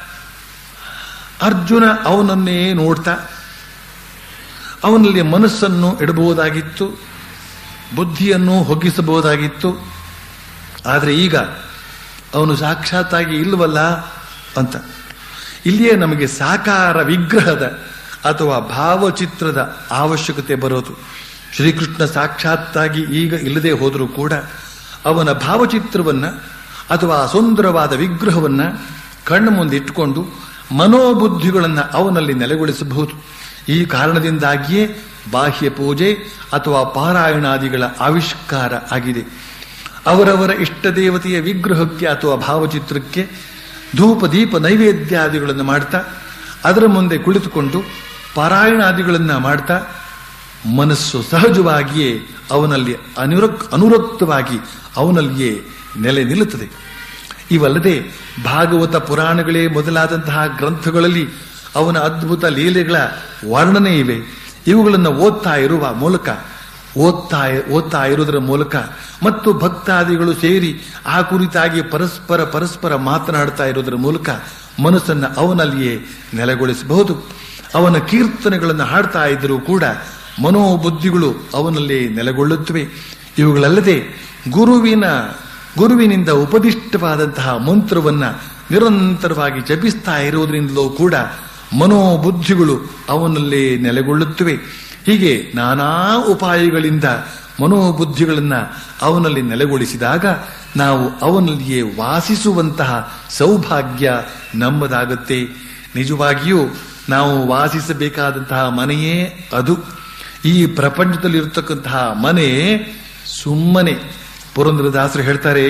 ಅರ್ಜುನ ಅವನನ್ನೇ ನೋಡ್ತಾ ಅವನಲ್ಲಿ ಮನಸ್ಸನ್ನು ಇಡಬಹುದಾಗಿತ್ತು ಬುದ್ಧಿಯನ್ನು ಹೊಗ್ಗಿಸಬಹುದಾಗಿತ್ತು ಆದರೆ ಈಗ ಅವನು ಸಾಕ್ಷಾತ್ತಾಗಿ ಇಲ್ವಲ್ಲ ಅಂತ ಇಲ್ಲಿಯೇ ನಮಗೆ ಸಾಕಾರ ವಿಗ್ರಹದ ಅಥವಾ ಭಾವಚಿತ್ರದ ಅವಶ್ಯಕತೆ ಬರೋದು ಶ್ರೀಕೃಷ್ಣ ಸಾಕ್ಷಾತ್ತಾಗಿ ಈಗ ಇಲ್ಲದೆ ಹೋದರೂ ಕೂಡ ಅವನ ಭಾವಚಿತ್ರವನ್ನ ಅಥವಾ ಸುಂದರವಾದ ವಿಗ್ರಹವನ್ನ ಕಣ್ಣು ಮುಂದೆ ಇಟ್ಟುಕೊಂಡು ಮನೋಬುದ್ಧಿಗಳನ್ನ ಅವನಲ್ಲಿ ನೆಲೆಗೊಳಿಸಬಹುದು ಈ ಕಾರಣದಿಂದಾಗಿಯೇ ಬಾಹ್ಯ ಪೂಜೆ ಅಥವಾ ಪಾರಾಯಣಾದಿಗಳ ಆವಿಷ್ಕಾರ ಆಗಿದೆ ಅವರವರ ಇಷ್ಟ ದೇವತೆಯ ವಿಗ್ರಹಕ್ಕೆ ಅಥವಾ ಭಾವಚಿತ್ರಕ್ಕೆ ಧೂಪ ದೀಪ ನೈವೇದ್ಯಾದಿಗಳನ್ನು ಮಾಡ್ತಾ ಅದರ ಮುಂದೆ ಕುಳಿತುಕೊಂಡು ಪಾರಾಯಣಾದಿಗಳನ್ನ ಮಾಡ್ತಾ ಮನಸ್ಸು ಸಹಜವಾಗಿಯೇ ಅವನಲ್ಲಿ ಅನುರಕ್ ಅನುರಕ್ತವಾಗಿ ಅವನಲ್ಲಿಯೇ ನೆಲೆ ನಿಲ್ಲುತ್ತದೆ ಇವಲ್ಲದೆ ಭಾಗವತ ಪುರಾಣಗಳೇ ಮೊದಲಾದಂತಹ ಗ್ರಂಥಗಳಲ್ಲಿ ಅವನ ಅದ್ಭುತ ಲೀಲೆಗಳ ವರ್ಣನೆ ಇವೆ ಇವುಗಳನ್ನು ಓದ್ತಾ ಇರುವ ಮೂಲಕ ಓದ್ತಾ ಓದ್ತಾ ಇರುವುದರ ಮೂಲಕ ಮತ್ತು ಭಕ್ತಾದಿಗಳು ಸೇರಿ ಆ ಕುರಿತಾಗಿ ಪರಸ್ಪರ ಪರಸ್ಪರ ಮಾತನಾಡ್ತಾ ಇರುವುದರ ಮೂಲಕ ಮನಸ್ಸನ್ನು ಅವನಲ್ಲಿಯೇ ನೆಲೆಗೊಳಿಸಬಹುದು ಅವನ ಕೀರ್ತನೆಗಳನ್ನು ಹಾಡ್ತಾ ಇದ್ದರೂ ಕೂಡ ಮನೋಬುದ್ಧಿಗಳು ಅವನಲ್ಲಿ ನೆಲೆಗೊಳ್ಳುತ್ತವೆ ಇವುಗಳಲ್ಲದೆ ಗುರುವಿನ ಗುರುವಿನಿಂದ ಉಪದಿಷ್ಟವಾದಂತಹ ಮಂತ್ರವನ್ನ ನಿರಂತರವಾಗಿ ಜಪಿಸ್ತಾ ಇರುವುದರಿಂದಲೂ ಕೂಡ ಮನೋಬುದ್ಧಿಗಳು ಅವನಲ್ಲೇ ನೆಲೆಗೊಳ್ಳುತ್ತವೆ ಹೀಗೆ ನಾನಾ ಉಪಾಯಗಳಿಂದ ಮನೋಬುದ್ಧಿಗಳನ್ನ ಅವನಲ್ಲಿ ನೆಲೆಗೊಳಿಸಿದಾಗ ನಾವು ಅವನಲ್ಲಿಯೇ ವಾಸಿಸುವಂತಹ ಸೌಭಾಗ್ಯ ನಮ್ಮದಾಗುತ್ತೆ ನಿಜವಾಗಿಯೂ ನಾವು ವಾಸಿಸಬೇಕಾದಂತಹ ಮನೆಯೇ ಅದು ಈ ಪ್ರಪಂಚದಲ್ಲಿರತಕ್ಕಂತಹ ಮನೆ ಸುಮ್ಮನೆ ಪುರಂದ್ರದಾಸರು ಹೇಳ್ತಾರೆ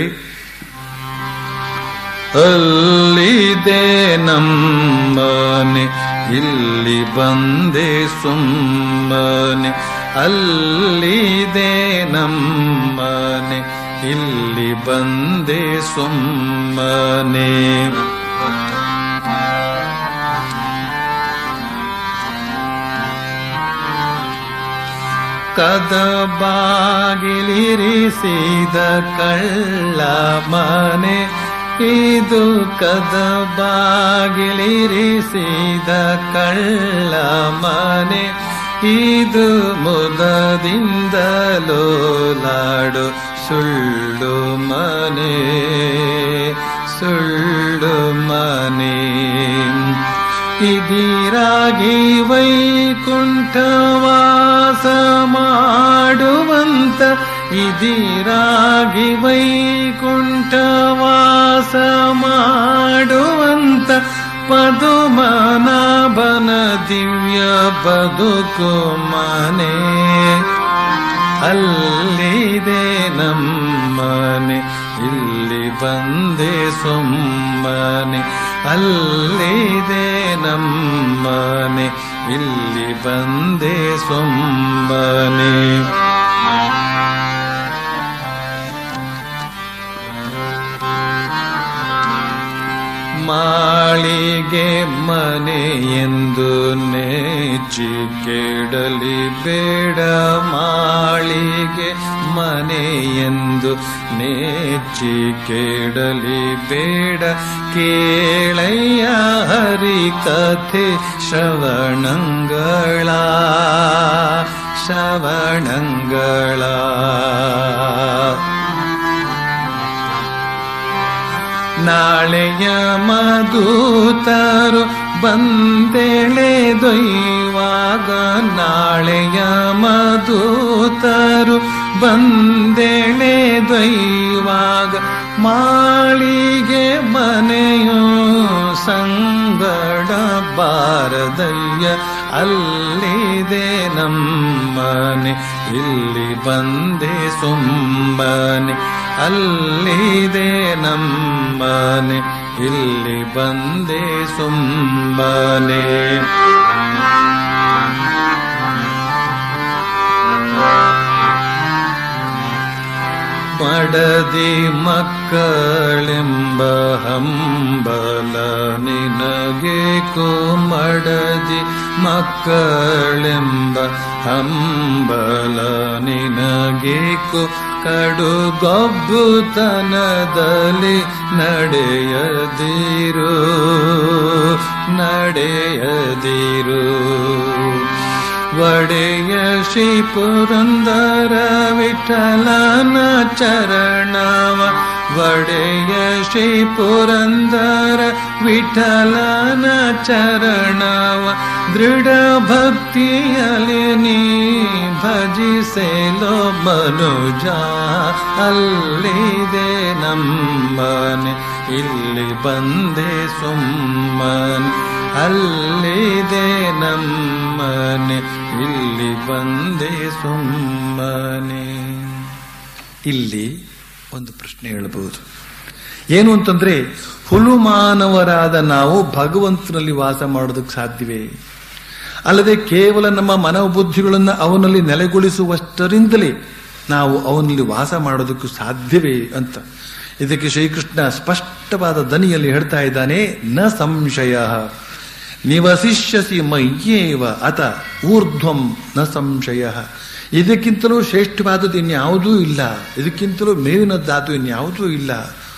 ಅಲ್ಲಿದೆ ನಮ್ಮನೆ ಇಲ್ಲಿ ಬಂದೆ ಸುಮ್ಮನೆ ಅಲ್ಲಿದೆ ನಮ್ಮನೆ ಇಲ್ಲಿ ಬಂದೆ ಸುಮ್ಮನೆ ಕದ ಬಾಗಿಲಿರಿಸಿದ ಕಳ್ಳ ಮನೆ ಇದು ಕದ ಬಾಗಿಲಿರಿಸಿದ ಕಳ್ಳ ಮನೆ ಇದು ಮುದದಿಂದಲೋಲಾಡು ಸುಳ್ಳು ಮನೆ ಸುಳ್ಳು ಮನೆ ಇದಿರಾಗಿ ವೈಕುಂಠವಾಸ ಮಾಡುವಂತ ಇದಿರಾಗಿ ವೈಕುಂಠವಾಸ ಮಾಡುವಂತ ಪದುಮನಾಭನ ದಿವ್ಯ ಬದುಕು ಮನೆ ಅಲ್ಲಿದೆ ನಮ್ಮನೆ ಇಲ್ಲಿ ಬಂದೆ ಸುಮ್ಮನೆ ಅಲ್ಲಿದೆ ನಮ್ಮನೆ ಇಲ್ಲಿ ಬಂದೆ ಸುಮ್ಮನೆ ಮಾಳಿಗೆ ಮನೆ ಎಂದು ನೆಚ್ಚಿ ಕೆಡಲಿ ಬೇಡ ಮಾಳಿಗೆ ಮನೆ ಎಂದು ನೆಚ್ಚಿ ಕೆಡಲಿ ಬೇಡ ಕೇಳಯ್ಯ ಹರಿ ಕಥೆ ಶ್ರವಣಂಗಳ ಶ್ರವಣಂಗಳ ನಾಳೆಯ ಮಧುತರು ಬಂದೆಳೆ ದೊಯ್ಯುವಾಗ ನಾಳೆಯ ಮಧುತರು ಬಂದೆಳೆ ದೊಯ್ಯುವಾಗ ಮಾಳಿಗೆ ಮನೆಯೋ ಸಂಗಡ ಬಾರದಯ್ಯ ಅಲ್ಲಿದೆ ನಮ್ಮನೆ ಇಲ್ಲಿ ಬಂದೆ ಸುಮ್ಮನೆ ಅಲ್ಲಿದೆ ನಮ್ಮನೆ ಇಲ್ಲಿ ಬಂದೆ ಸುಮ್ಮನೆ ಮಡದಿ ಮಕ್ಕಳೆಂಬ ಹಂಬಲ ನಿನಗೆ ಮಡದಿ ಮಕ್ಕಳೆಂಬ ಹಂಬಲ ನಿನಗೆ ಕಡುಗೊಬ್ಬುತನದಲ್ಲಿ ನಡೆಯದಿರು ನಡೆಯದಿರು ಒಡೆಯ ಶ್ರೀ ಪುರಂದರ ವಿಠಲನ ಚರಣವ ಒಡೆಯ ಶ್ರೀ ಪುರಂದರ ವಿಠಲನ ಚರಣವ ದೃಢ ಭಕ್ತಿಯಲ್ಲಿ ನೀ ಭಜಿಸೆಲೋ ಮನುಜ ಅಲ್ಲಿದೆ ನಮ್ಮನೆ ಇಲ್ಲಿ ಬಂದೆ ಸುಮ್ಮನೆ ಅಲ್ಲಿದೆ ನಮ್ಮನೆ ಇಲ್ಲಿ ಬಂದೆ ಸುಮ್ಮನೆ ಇಲ್ಲಿ ಒಂದು ಪ್ರಶ್ನೆ ಹೇಳಬಹುದು ಏನು ಅಂತಂದ್ರೆ ಹುಲು ಮಾನವರಾದ ನಾವು ಭಗವಂತನಲ್ಲಿ ವಾಸ ಮಾಡೋದಕ್ಕೆ ಸಾಧ್ಯವೇ ಅಲ್ಲದೆ ಕೇವಲ ನಮ್ಮ ಮನೋಬುದ್ಧಿಗಳನ್ನು ಅವನಲ್ಲಿ ನೆಲೆಗೊಳಿಸುವಷ್ಟರಿಂದಲೇ ನಾವು ಅವನಲ್ಲಿ ವಾಸ ಮಾಡೋದಕ್ಕೂ ಸಾಧ್ಯವೇ ಅಂತ ಇದಕ್ಕೆ ಶ್ರೀಕೃಷ್ಣ ಸ್ಪಷ್ಟವಾದ ದನಿಯಲ್ಲಿ ಹೇಳ್ತಾ ಇದ್ದಾನೆ ನ ಸಂಶಯ ನಿವಸಿಷ್ಯಸಿ ಮಯ್ಯೇವ ಅತ ಊರ್ಧ್ವಂ ನ ಸಂಶಯ ಇದಕ್ಕಿಂತಲೂ ಶ್ರೇಷ್ಠವಾದದ್ದು ಇನ್ಯಾವುದೂ ಇಲ್ಲ ಇದಕ್ಕಿಂತಲೂ ಮೇಲಿನದ್ದಾದು ಇನ್ಯಾವುದೂ ಇಲ್ಲ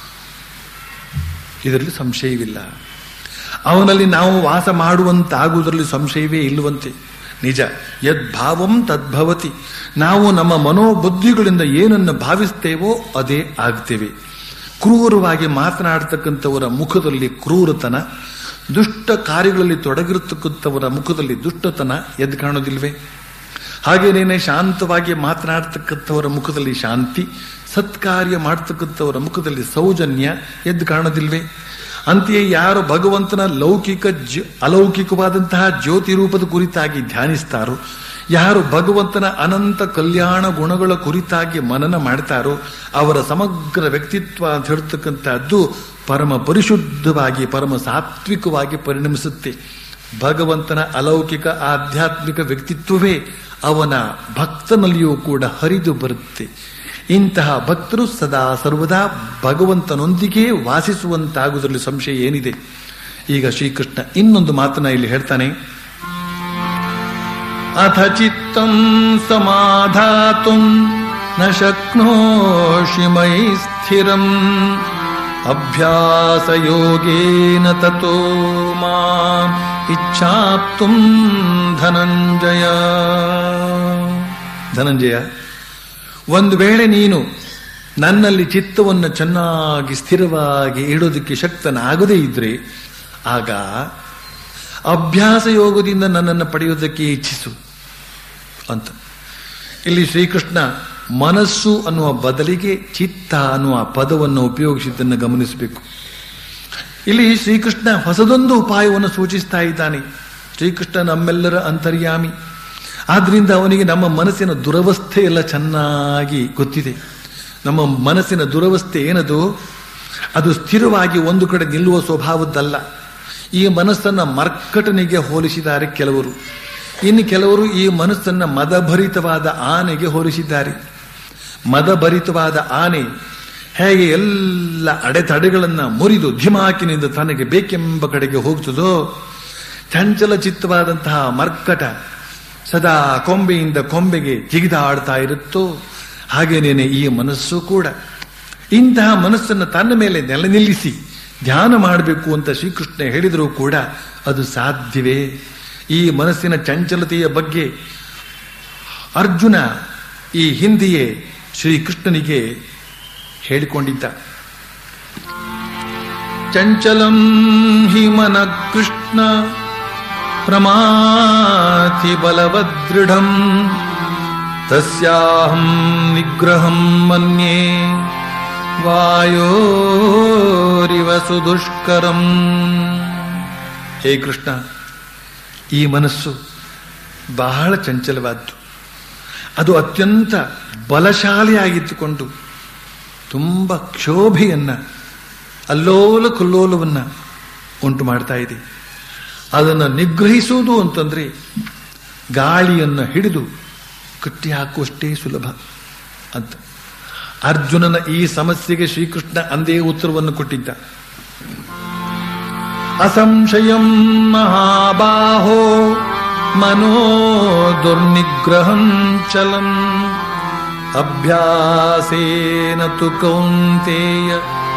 ಇದರಲ್ಲಿ ಸಂಶಯವಿಲ್ಲ ಅವನಲ್ಲಿ ನಾವು ವಾಸ ಮಾಡುವಂತಾಗುವುದರಲ್ಲಿ ಸಂಶಯವೇ ಇಲ್ಲವಂತೆ ನಿಜ ಯದ್ಭಾವಂ ತದ್ಭವತಿ ನಾವು ನಮ್ಮ ಮನೋಬುದ್ಧಿಗಳಿಂದ ಏನನ್ನು ಭಾವಿಸ್ತೇವೋ ಅದೇ ಆಗ್ತೇವೆ ಕ್ರೂರವಾಗಿ ಮಾತನಾಡ್ತಕ್ಕಂಥವರ ಮುಖದಲ್ಲಿ ಕ್ರೂರತನ ದುಷ್ಟ ಕಾರ್ಯಗಳಲ್ಲಿ ತೊಡಗಿರತಕ್ಕಂಥವರ ಮುಖದಲ್ಲಿ ದುಷ್ಟತನ ಎದ್ದು ಕಾಣೋದಿಲ್ವೇ ಹಾಗೇನೇನೆ ಶಾಂತವಾಗಿ ಮಾತನಾಡ್ತಕ್ಕಂಥವರ ಮುಖದಲ್ಲಿ ಶಾಂತಿ ಸತ್ಕಾರ್ಯ ಮಾಡ್ತಕ್ಕಂಥವರ ಮುಖದಲ್ಲಿ ಸೌಜನ್ಯ ಎದ್ದು ಕಾಣೋದಿಲ್ವೇ ಅಂತೆಯೇ ಯಾರು ಭಗವಂತನ ಲೌಕಿಕ ಜ್ಯೋ- ಅಲೌಕಿಕವಾದಂತಹ ಜ್ಯೋತಿ ರೂಪದ ಕುರಿತಾಗಿ ಧ್ಯಾನಿಸ್ತಾರೋ ಯಾರು ಭಗವಂತನ ಅನಂತ ಕಲ್ಯಾಣ ಗುಣಗಳ ಕುರಿತಾಗಿ ಮನನ ಮಾಡ್ತಾರೋ ಅವರ ಸಮಗ್ರ ವ್ಯಕ್ತಿತ್ವ ಅಂತ ಹೇಳ್ತಕ್ಕಂಥದ್ದು ಪರಮ ಪರಿಶುದ್ಧವಾಗಿ ಪರಮ ಸಾತ್ವಿಕವಾಗಿ ಪರಿಣಮಿಸುತ್ತೆ ಭಗವಂತನ ಅಲೌಕಿಕ ಆಧ್ಯಾತ್ಮಿಕ ವ್ಯಕ್ತಿತ್ವವೇ ಅವನ ಭಕ್ತನಲ್ಲಿಯೂ ಕೂಡ ಹರಿದು ಬರುತ್ತೆ ಇಂತಹ ಭಕ್ತರು ಸದಾ ಸರ್ವದಾ ಭಗವಂತನೊಂದಿಗೆ ವಾಸಿಸುವಂತಾಗುವುದರಲ್ಲಿ ಸಂಶಯ ಏನಿದೆ ಈಗ ಶ್ರೀಕೃಷ್ಣ ಇನ್ನೊಂದು ಮಾತನ್ನ ಇಲ್ಲಿ ಹೇಳ್ತಾನೆ ಅಥ ಚಿತ್ತಂ ಸಮಾಧಾತು ನ ಶಕ್ನೋಷಿ ಮೈ ಸ್ಥಿರಂ ಅಭ್ಯಾಸ ಯೋಗೇನ ತಥೋ ಮಾಂ ಇಚ್ಛಾಪ್ತುಂ ಧನಂಜಯ ಧನಂಜಯ ಒಂದು ವೇಳೆ ನೀನು ನನ್ನಲ್ಲಿ ಚಿತ್ತವನ್ನು ಚೆನ್ನಾಗಿ ಸ್ಥಿರವಾಗಿ ಇಡೋದಕ್ಕೆ ಶಕ್ತನಾಗದೇ ಇದ್ರೆ ಆಗ ಅಭ್ಯಾಸ ಯೋಗದಿಂದ ನನ್ನನ್ನು ಪಡೆಯೋದಕ್ಕೆ ಇಚ್ಛಿಸು ಅಂತ ಇಲ್ಲಿ ಶ್ರೀಕೃಷ್ಣ ಮನಸ್ಸು ಅನ್ನುವ ಬದಲಿಗೆ ಚಿತ್ತ ಅನ್ನುವ ಪದವನ್ನು ಉಪಯೋಗಿಸಿದ್ದನ್ನು ಗಮನಿಸಬೇಕು ಇಲ್ಲಿ ಶ್ರೀಕೃಷ್ಣ ಹೊಸದೊಂದು ಉಪಾಯವನ್ನು ಸೂಚಿಸ್ತಾ ಇದ್ದಾನೆ ಶ್ರೀಕೃಷ್ಣ ನಮ್ಮೆಲ್ಲರ ಅಂತರ್ಯಾಮಿ ಆದ್ರಿಂದ ಅವನಿಗೆ ನಮ್ಮ ಮನಸ್ಸಿನ ದುರವಸ್ಥೆ ಎಲ್ಲ ಚೆನ್ನಾಗಿ ಗೊತ್ತಿದೆ ನಮ್ಮ ಮನಸ್ಸಿನ ದುರವಸ್ಥೆ ಏನದು ಅದು ಸ್ಥಿರವಾಗಿ ಒಂದು ಕಡೆ ನಿಲ್ಲುವ ಸ್ವಭಾವದ್ದಲ್ಲ ಈ ಮನಸ್ಸನ್ನ ಮರ್ಕಟನಿಗೆ ಹೋಲಿಸಿದ್ದಾರೆ ಕೆಲವರು ಇನ್ನು ಕೆಲವರು ಈ ಮನಸ್ಸನ್ನ ಮದಭರಿತವಾದ ಆನೆಗೆ ಹೋಲಿಸಿದ್ದಾರೆ ಮದಭರಿತವಾದ ಆನೆ ಹೇಗೆ ಎಲ್ಲ ಅಡೆತಡೆಗಳನ್ನ ಮುರಿದು ಧಿಮಾಕಿನಿಂದ ತನಗೆ ಬೇಕೆಂಬ ಕಡೆಗೆ ಹೋಗ್ತದೋ ಚಂಚಲ ಚಿತ್ತವಾದಂತಹ ಮರ್ಕಟ ಸದಾ ಕೊಂಬೆಯಿಂದ ಕೊಂಬೆಗೆ ಜಿಗಿದಾಡ್ತಾ ಇರುತ್ತೋ ಹಾಗೇನೇನೆ ಈ ಮನಸ್ಸು ಕೂಡ ಇಂತಹ ಮನಸ್ಸನ್ನು ತನ್ನ ಮೇಲೆ ನೆಲೆ ನಿಲ್ಲಿಸಿ ಧ್ಯಾನ ಮಾಡಬೇಕು ಅಂತ ಶ್ರೀಕೃಷ್ಣ ಹೇಳಿದರೂ ಕೂಡ ಅದು ಸಾಧ್ಯವೇ ಈ ಮನಸ್ಸಿನ ಚಂಚಲತೆಯ ಬಗ್ಗೆ ಅರ್ಜುನ ಈ ಹಿಂದೆಯೇ ಶ್ರೀಕೃಷ್ಣನಿಗೆ ಹೇಳಿಕೊಂಡಿದ್ದ ಚಂಚಲಂ ಹಿ ಮನ ಕೃಷ್ಣ ಪ್ರಮಾತಿ ಬಲವದೃಢಂ ತಸ್ಯಾಹಂ ನಿಗ್ರಹಂ ಮನ್ಯೇ ವಾಯೋರಿವ ಸುದುಷ್ಕರಂ ಹೇ ಕೃಷ್ಣ ಈ ಮನಸ್ಸು ಬಹಳ ಚಂಚಲವಾದ್ದು ಅದು ಅತ್ಯಂತ ಬಲಶಾಲಿಯಾಗಿದ್ದುಕೊಂಡು ತುಂಬ ಕ್ಷೋಭೆಯನ್ನ ಅಲ್ಲೋಲ ಕಲ್ಲೋಲವನ್ನ ಉಂಟು ಮಾಡ್ತಾ ಇದೆ ಅದನ್ನು ನಿಗ್ರಹಿಸುವುದು ಅಂತಂದ್ರೆ ಗಾಳಿಯನ್ನು ಹಿಡಿದು ಕಟ್ಟಿ ಹಾಕುವಷ್ಟೇ ಸುಲಭ ಅಂತ ಅರ್ಜುನನ ಈ ಸಮಸ್ಯೆಗೆ ಶ್ರೀಕೃಷ್ಣ ಅಂದೇ ಉತ್ತರವನ್ನು ಕೊಟ್ಟಿದ್ದ ಅಸಂಶಯಂ ಮಹಾಬಾಹೋ ಮನೋ ದುರ್ನಿಗ್ರಹಂ ಚಲಂ ಅಭ್ಯಾಸೇನ ತು ಕೌಂತೇಯ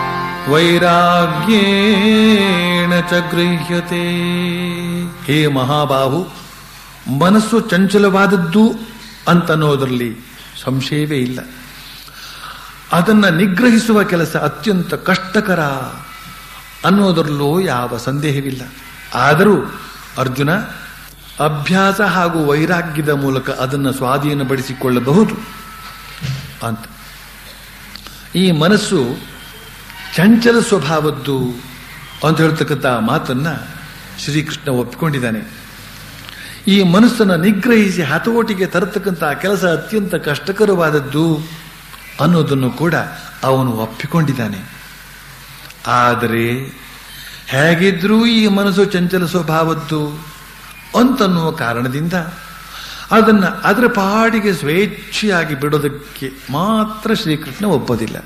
ವೈರಾಗ್ಯೇಣ ಚ ಗೃಹ್ಯತೆ ಹೇ ಮಹಾಬಾಹು ಮನಸ್ಸು ಚಂಚಲವಾದದ್ದು ಅಂತನ್ನೋದರಲ್ಲಿ ಸಂಶಯವೇ ಇಲ್ಲ ಅದನ್ನ ನಿಗ್ರಹಿಸುವ ಕೆಲಸ ಅತ್ಯಂತ ಕಷ್ಟಕರ ಅನ್ನೋದರಲ್ಲೂ ಯಾವ ಸಂದೇಹವಿಲ್ಲ ಆದರೂ ಅರ್ಜುನ ಅಭ್ಯಾಸ ಹಾಗೂ ವೈರಾಗ್ಯದ ಮೂಲಕ ಅದನ್ನು ಸ್ವಾಧೀನಪಡಿಸಿಕೊಳ್ಳಬಹುದು ಅಂತ ಈ ಮನಸ್ಸು ಚಂಚಲ ಸ್ವಭಾವದ್ದು ಅಂತ ಹೇಳ್ತಕ್ಕಂಥ ಮಾತನ್ನ ಶ್ರೀಕೃಷ್ಣ ಒಪ್ಪಿಕೊಂಡಿದ್ದಾನೆ ಈ ಮನಸ್ಸನ್ನು ನಿಗ್ರಹಿಸಿ ಹತೋಟಿಗೆ ತರತಕ್ಕಂಥ ಕೆಲಸ ಅತ್ಯಂತ ಕಷ್ಟಕರವಾದದ್ದು ಅನ್ನೋದನ್ನು ಕೂಡ ಅವನು ಒಪ್ಪಿಕೊಂಡಿದ್ದಾನೆ ಆದರೆ ಹೇಗಿದ್ರೂ ಈ ಮನಸ್ಸು ಚಂಚಲ ಸ್ವಭಾವದ್ದು ಅಂತನ್ನುವ ಕಾರಣದಿಂದ ಅದನ್ನ ಅದರ ಪಾಡಿಗೆ ಸ್ವೇಚ್ಛೆಯಾಗಿ ಬಿಡೋದಕ್ಕೆ ಮಾತ್ರ ಶ್ರೀಕೃಷ್ಣ ಒಪ್ಪೋದಿಲ್ಲ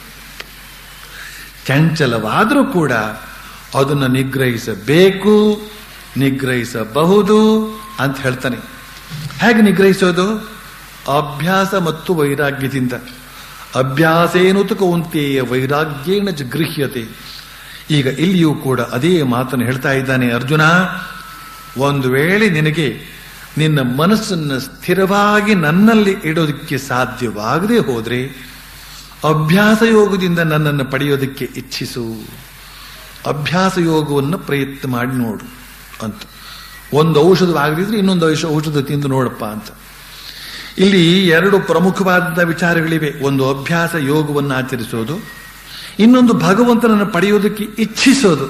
ಚಂಚಲವಾದರೂ ಕೂಡ ಅದನ್ನು ನಿಗ್ರಹಿಸಬೇಕು ನಿಗ್ರಹಿಸಬಹುದು ಅಂತ ಹೇಳ್ತಾನೆ ಹೇಗೆ ನಿಗ್ರಹಿಸೋದು ಅಭ್ಯಾಸ ಮತ್ತು ವೈರಾಗ್ಯದಿಂದ ಅಭ್ಯಾಸೇನುತ ಕೌಂತೆಯ ವೈರಾಗ್ಯೇಣ ಗೃಹ್ಯತೆ ಈಗ ಇಲ್ಲಿಯೂ ಕೂಡ ಅದೇ ಮಾತನ್ನು ಹೇಳ್ತಾ ಇದ್ದಾನೆ ಅರ್ಜುನ ಒಂದು ವೇಳೆ ನಿನಗೆ ನಿನ್ನ ಮನಸ್ಸನ್ನು ಸ್ಥಿರವಾಗಿ ನನ್ನಲ್ಲಿ ಇಡೋದಕ್ಕೆ ಸಾಧ್ಯವಾಗದೆ ಹೋದ್ರೆ ಅಭ್ಯಾಸ ಯೋಗದಿಂದ ನನ್ನನ್ನು ಪಡೆಯೋದಕ್ಕೆ ಇಚ್ಛಿಸು ಅಭ್ಯಾಸ ಯೋಗವನ್ನು ಪ್ರಯತ್ನ ಮಾಡಿ ನೋಡು ಅಂತ ಒಂದು ಔಷಧವಾಗದಿದ್ರೆ ಇನ್ನೊಂದು ಔಷಧ ಔಷಧ ತಿಂದು ನೋಡಪ್ಪ ಅಂತ ಇಲ್ಲಿ ಎರಡು ಪ್ರಮುಖವಾದ ವಿಚಾರಗಳಿವೆ ಒಂದು ಅಭ್ಯಾಸ ಯೋಗವನ್ನು ಆಚರಿಸೋದು ಇನ್ನೊಂದು ಭಗವಂತನನ್ನು ಪಡೆಯೋದಕ್ಕೆ ಇಚ್ಛಿಸೋದು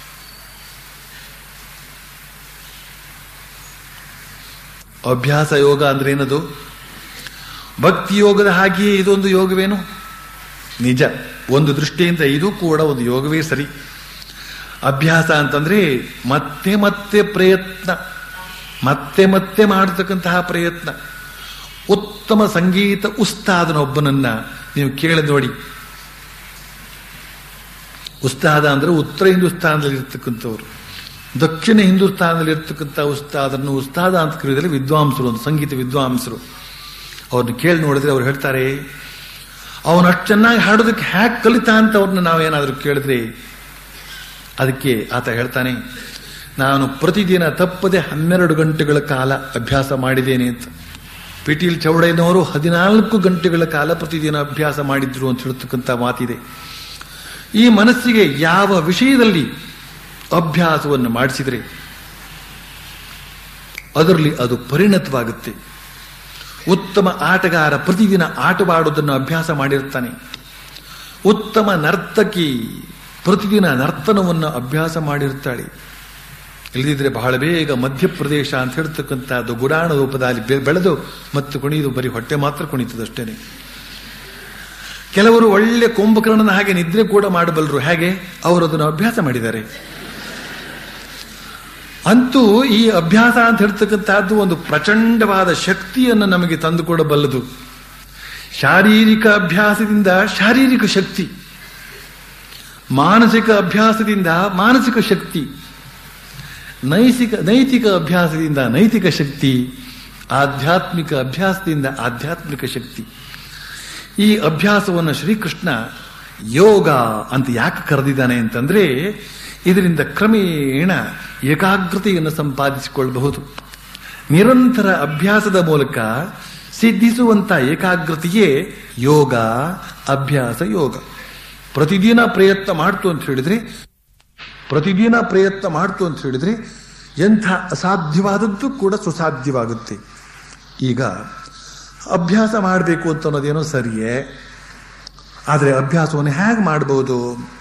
ಅಭ್ಯಾಸ ಯೋಗ ಅಂದ್ರೆ ಏನದು ಭಕ್ತಿ ಯೋಗದ ಹಾಗೆಯೇ ಇದೊಂದು ಯೋಗವೇನು ನಿಜ ಒಂದು ದೃಷ್ಟಿಯಿಂದ ಇದು ಕೂಡ ಒಂದು ಯೋಗವೇ ಸರಿ ಅಭ್ಯಾಸ ಅಂತಂದ್ರೆ ಮತ್ತೆ ಮತ್ತೆ ಪ್ರಯತ್ನ ಮತ್ತೆ ಮತ್ತೆ ಮಾಡತಕ್ಕಂತಹ ಪ್ರಯತ್ನ ಉತ್ತಮ ಸಂಗೀತ ಉಸ್ತಾದನೊಬ್ಬನನ್ನ ನೀವು ಕೇಳಿ ನೋಡಿ ಉಸ್ತಾದ ಅಂದ್ರೆ ಉತ್ತರ ಹಿಂದೂಸ್ತಾನದಲ್ಲಿ ಇರ್ತಕ್ಕಂಥವ್ರು ದಕ್ಷಿಣ ಹಿಂದೂಸ್ತಾನದಲ್ಲಿ ಇರ್ತಕ್ಕಂಥ ಉಸ್ತಾದನ್ನು ಉಸ್ತಾದ ಅಂತ ಕರೆಯೋದ್ರಲ್ಲಿ ವಿದ್ವಾಂಸರು ಒಂದು ಸಂಗೀತ ವಿದ್ವಾಂಸರು ಅವ್ರನ್ನ ಕೇಳಿ ನೋಡಿದ್ರೆ ಅವ್ರು ಹೇಳ್ತಾರೆ ಅವನು ಅಷ್ಟು ಚೆನ್ನಾಗಿ ಹಾಡೋದಕ್ಕೆ ಹ್ಯಾಕ್ ಕಲಿತಾ ಅಂತ ಅವ್ರನ್ನ ನಾವೇನಾದ್ರೂ ಕೇಳಿದ್ರೆ ಅದಕ್ಕೆ ಆತ ಹೇಳ್ತಾನೆ ನಾನು ಪ್ರತಿದಿನ ತಪ್ಪದೆ ಹನ್ನೆರಡು ಗಂಟೆಗಳ ಕಾಲ ಅಭ್ಯಾಸ ಮಾಡಿದ್ದೇನೆ ಅಂತ ಪಿಟೀಲ್ ಚೌಡಯ್ಯನವರು ಹದಿನಾಲ್ಕು ಗಂಟೆಗಳ ಕಾಲ ಪ್ರತಿದಿನ ಅಭ್ಯಾಸ ಮಾಡಿದ್ರು ಅಂತ ಹೇಳ್ತಕ್ಕಂಥ ಮಾತಿದೆ ಈ ಮನಸ್ಸಿಗೆ ಯಾವ ವಿಷಯದಲ್ಲಿ ಅಭ್ಯಾಸವನ್ನು ಮಾಡಿಸಿದರೆ ಅದರಲ್ಲಿ ಅದು ಪರಿಣತವಾಗುತ್ತೆ ಉತ್ತಮ ಆಟಗಾರ ಪ್ರತಿದಿನ ಆಟವಾಡುವುದನ್ನು ಅಭ್ಯಾಸ ಮಾಡಿರ್ತಾನೆ ಉತ್ತಮ ನರ್ತಕಿ ಪ್ರತಿದಿನ ನರ್ತನವನ್ನು ಅಭ್ಯಾಸ ಮಾಡಿರ್ತಾಳೆ ಇಲ್ಲದಿದ್ರೆ ಬಹಳ ಬೇಗ ಮಧ್ಯಪ್ರದೇಶ ಅಂತ ಹೇಳ್ತಕ್ಕಂಥದ್ದು ಗುಡಾಣ ರೂಪದಲ್ಲಿ ಬೆ- ಬೆಳೆದು ಮತ್ತು ಕುಣಿಯುವುದು ಬರೀ ಹೊಟ್ಟೆ ಮಾತ್ರ ಕುಣಿತದಷ್ಟೇನೆ ಕೆಲವರು ಒಳ್ಳೆ ಕುಂಭಕರ್ಣನ ಹಾಗೆ ನಿದ್ರೆ ಕೂಡ ಮಾಡಬಲ್ಲರು ಹೇಗೆ ಅವರು ಅದನ್ನು ಅಭ್ಯಾಸ ಮಾಡಿದ್ದಾರೆ ಅಂತೂ ಈ ಅಭ್ಯಾಸ ಅಂತ ಹೇಳ್ತಕ್ಕಂಥದ್ದು ಒಂದು ಪ್ರಚಂಡವಾದ ಶಕ್ತಿಯನ್ನು ನಮಗೆ ತಂದುಕೊಡಬಲ್ಲದು ಶಾರೀರಿಕ ಅಭ್ಯಾಸದಿಂದ ಶಾರೀರಿಕ ಶಕ್ತಿ ಮಾನಸಿಕ ಅಭ್ಯಾಸದಿಂದ ಮಾನಸಿಕ ಶಕ್ತಿ ನೈತಿಕ ನೈತಿಕ ಅಭ್ಯಾಸದಿಂದ ನೈತಿಕ ಶಕ್ತಿ ಆಧ್ಯಾತ್ಮಿಕ ಅಭ್ಯಾಸದಿಂದ ಆಧ್ಯಾತ್ಮಿಕ ಶಕ್ತಿ ಈ ಅಭ್ಯಾಸವನ್ನು ಶ್ರೀಕೃಷ್ಣ ಯೋಗ ಅಂತ ಯಾಕೆ ಕರೆದಿದ್ದಾನೆ ಅಂತಂದ್ರೆ ಇದರಿಂದ ಕ್ರಮೇಣ ಏಕಾಗ್ರತೆಯನ್ನು ಸಂಪಾದಿಸಿಕೊಳ್ಳಬಹುದು ನಿರಂತರ ಅಭ್ಯಾಸದ ಮೂಲಕ ಸಿದ್ಧಿಸುವಂತ ಏಕಾಗ್ರತೆಯೇ ಯೋಗ ಅಭ್ಯಾಸ ಯೋಗ ಪ್ರತಿದಿನ ಪ್ರಯತ್ನ ಮಾಡ್ತು ಅಂತ ಹೇಳಿದ್ರೆ ಪ್ರತಿದಿನ ಪ್ರಯತ್ನ ಮಾಡ್ತು ಅಂತ ಹೇಳಿದ್ರೆ ಎಂಥ ಅಸಾಧ್ಯವಾದದ್ದು ಕೂಡ ಸುಸಾಧ್ಯವಾಗುತ್ತೆ ಈಗ ಅಭ್ಯಾಸ ಮಾಡಬೇಕು ಅಂತ ಅನ್ನೋದೇನೋ ಸರಿಯೇ ಆದರೆ ಅಭ್ಯಾಸವನ್ನು ಹೇಗೆ ಮಾಡಬಹುದು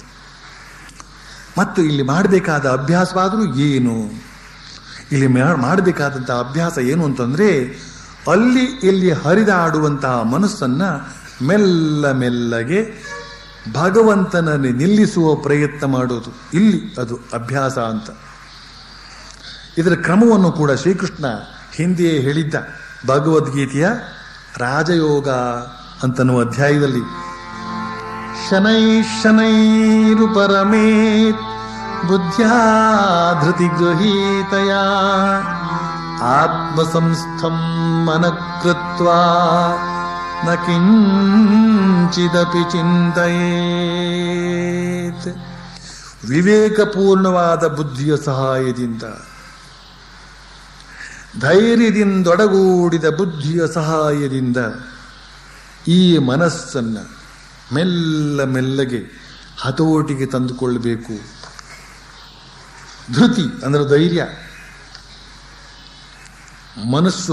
ಮತ್ತು ಇಲ್ಲಿ ಮಾಡಬೇಕಾದ ಅಭ್ಯಾಸವಾದರೂ ಏನು ಇಲ್ಲಿ ಮಾಡಬೇಕಾದಂತಹ ಅಭ್ಯಾಸ ಏನು ಅಂತಂದ್ರೆ ಅಲ್ಲಿ ಇಲ್ಲಿ ಹರಿದಾಡುವಂತಹ ಮನಸ್ಸನ್ನ ಮೆಲ್ಲ ಮೆಲ್ಲಗೆ ಭಗವಂತನನ್ನು ನಿಲ್ಲಿಸುವ ಪ್ರಯತ್ನ ಮಾಡೋದು ಇಲ್ಲಿ ಅದು ಅಭ್ಯಾಸ ಅಂತ ಇದರ ಕ್ರಮವನ್ನು ಕೂಡ ಶ್ರೀಕೃಷ್ಣ ಹಿಂದೆಯೇ ಹೇಳಿದ್ದ ಭಗವದ್ಗೀತೆಯ ರಾಜಯೋಗ ಅಂತನ್ನುವ ಅಧ್ಯಾಯದಲ್ಲಿ ಶನೈ ಶನೈರು ಪರಮೇತ್ ಬುದ್ಧ್ಯಾ ಧೃತಿ ಗೃಹೀತಯ ಆತ್ಮಸಂಸ್ಥಂ ಮನಕೃತ್ವಾ ನ ಕಿಂಚಿದಪಿ ಚಿಂತೆಯೇತ್ ವಿವೇಕಪೂರ್ಣವಾದ ಬುದ್ಧಿಯ ಸಹಾಯದಿಂದ ಧೈರ್ಯದಿಂದೊಡಗೂಡಿದ ಬುದ್ಧಿಯ ಸಹಾಯದಿಂದ ಈ ಮನಸ್ಸನ್ನ ಮೆಲ್ಲ ಮೆಲ್ಲಗೆ ಹತೋಟಿಗೆ ತಂದುಕೊಳ್ಳಬೇಕು ಧೃತಿ ಅಂದ್ರೆ ಧೈರ್ಯ ಮನಸ್ಸು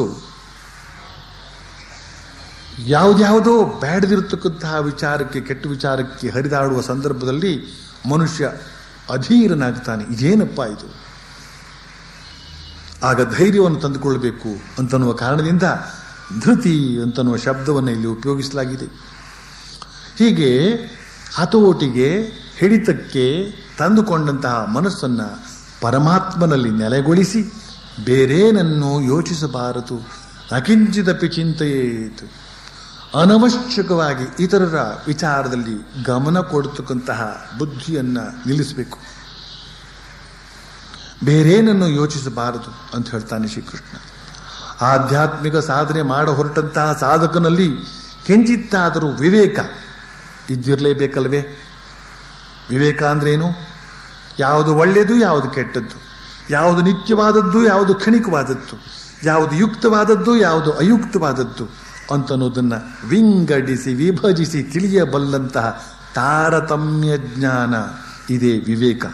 ಯಾವುದ್ಯಾವುದೋ ಬೇಡದಿರತಕ್ಕಂತಹ ವಿಚಾರಕ್ಕೆ ಕೆಟ್ಟ ವಿಚಾರಕ್ಕೆ ಹರಿದಾಡುವ ಸಂದರ್ಭದಲ್ಲಿ ಮನುಷ್ಯ ಅಧೀರನಾಗ್ತಾನೆ ಇದೇನಪ್ಪ ಇದು ಆಗ ಧೈರ್ಯವನ್ನು ತಂದುಕೊಳ್ಳಬೇಕು ಅಂತನ್ನುವ ಕಾರಣದಿಂದ ಧೃತಿ ಅಂತನ್ನುವ ಶಬ್ದವನ್ನು ಇಲ್ಲಿ ಉಪಯೋಗಿಸಲಾಗಿದೆ ಹೀಗೆ ಹತೋಟಿಗೆ ಹಿಡಿತಕ್ಕೆ ತಂದುಕೊಂಡಂತಹ ಮನಸ್ಸನ್ನ ಪರಮಾತ್ಮನಲ್ಲಿ ನೆಲೆಗೊಳಿಸಿ ಬೇರೇನನ್ನು ಯೋಚಿಸಬಾರದು ಅಕಿಂಚಿದಪಿ ಚಿಂತೆಯೇತು ಅನವಶ್ಯಕವಾಗಿ ಇತರರ ವಿಚಾರದಲ್ಲಿ ಗಮನ ಕೊಡತಕ್ಕಂತಹ ಬುದ್ಧಿಯನ್ನ ನಿಲ್ಲಿಸಬೇಕು ಬೇರೇನನ್ನು ಯೋಚಿಸಬಾರದು ಅಂತ ಹೇಳ್ತಾನೆ ಶ್ರೀಕೃಷ್ಣ ಆಧ್ಯಾತ್ಮಿಕ ಸಾಧನೆ ಮಾಡ ಹೊರಟಂತಹ ಸಾಧಕನಲ್ಲಿ ಕೆಂಚಿತ್ತಾದರೂ ವಿವೇಕ ಇದ್ದಿರಲೇಬೇಕಲ್ವೇ ವಿವೇಕ ಅಂದ್ರೇನು ಯಾವುದು ಒಳ್ಳೆಯದು ಯಾವುದು ಕೆಟ್ಟದ್ದು ಯಾವುದು ನಿತ್ಯವಾದದ್ದು ಯಾವುದು ಕ್ಷಣಿಕವಾದದ್ದು ಯಾವುದು ಯುಕ್ತವಾದದ್ದು ಯಾವುದು ಅಯುಕ್ತವಾದದ್ದು ಅಂತನ್ನೋದನ್ನ ವಿಂಗಡಿಸಿ ವಿಭಜಿಸಿ ತಿಳಿಯಬಲ್ಲಂತಹ ತಾರತಮ್ಯ ಜ್ಞಾನ ಇದೇ ವಿವೇಕ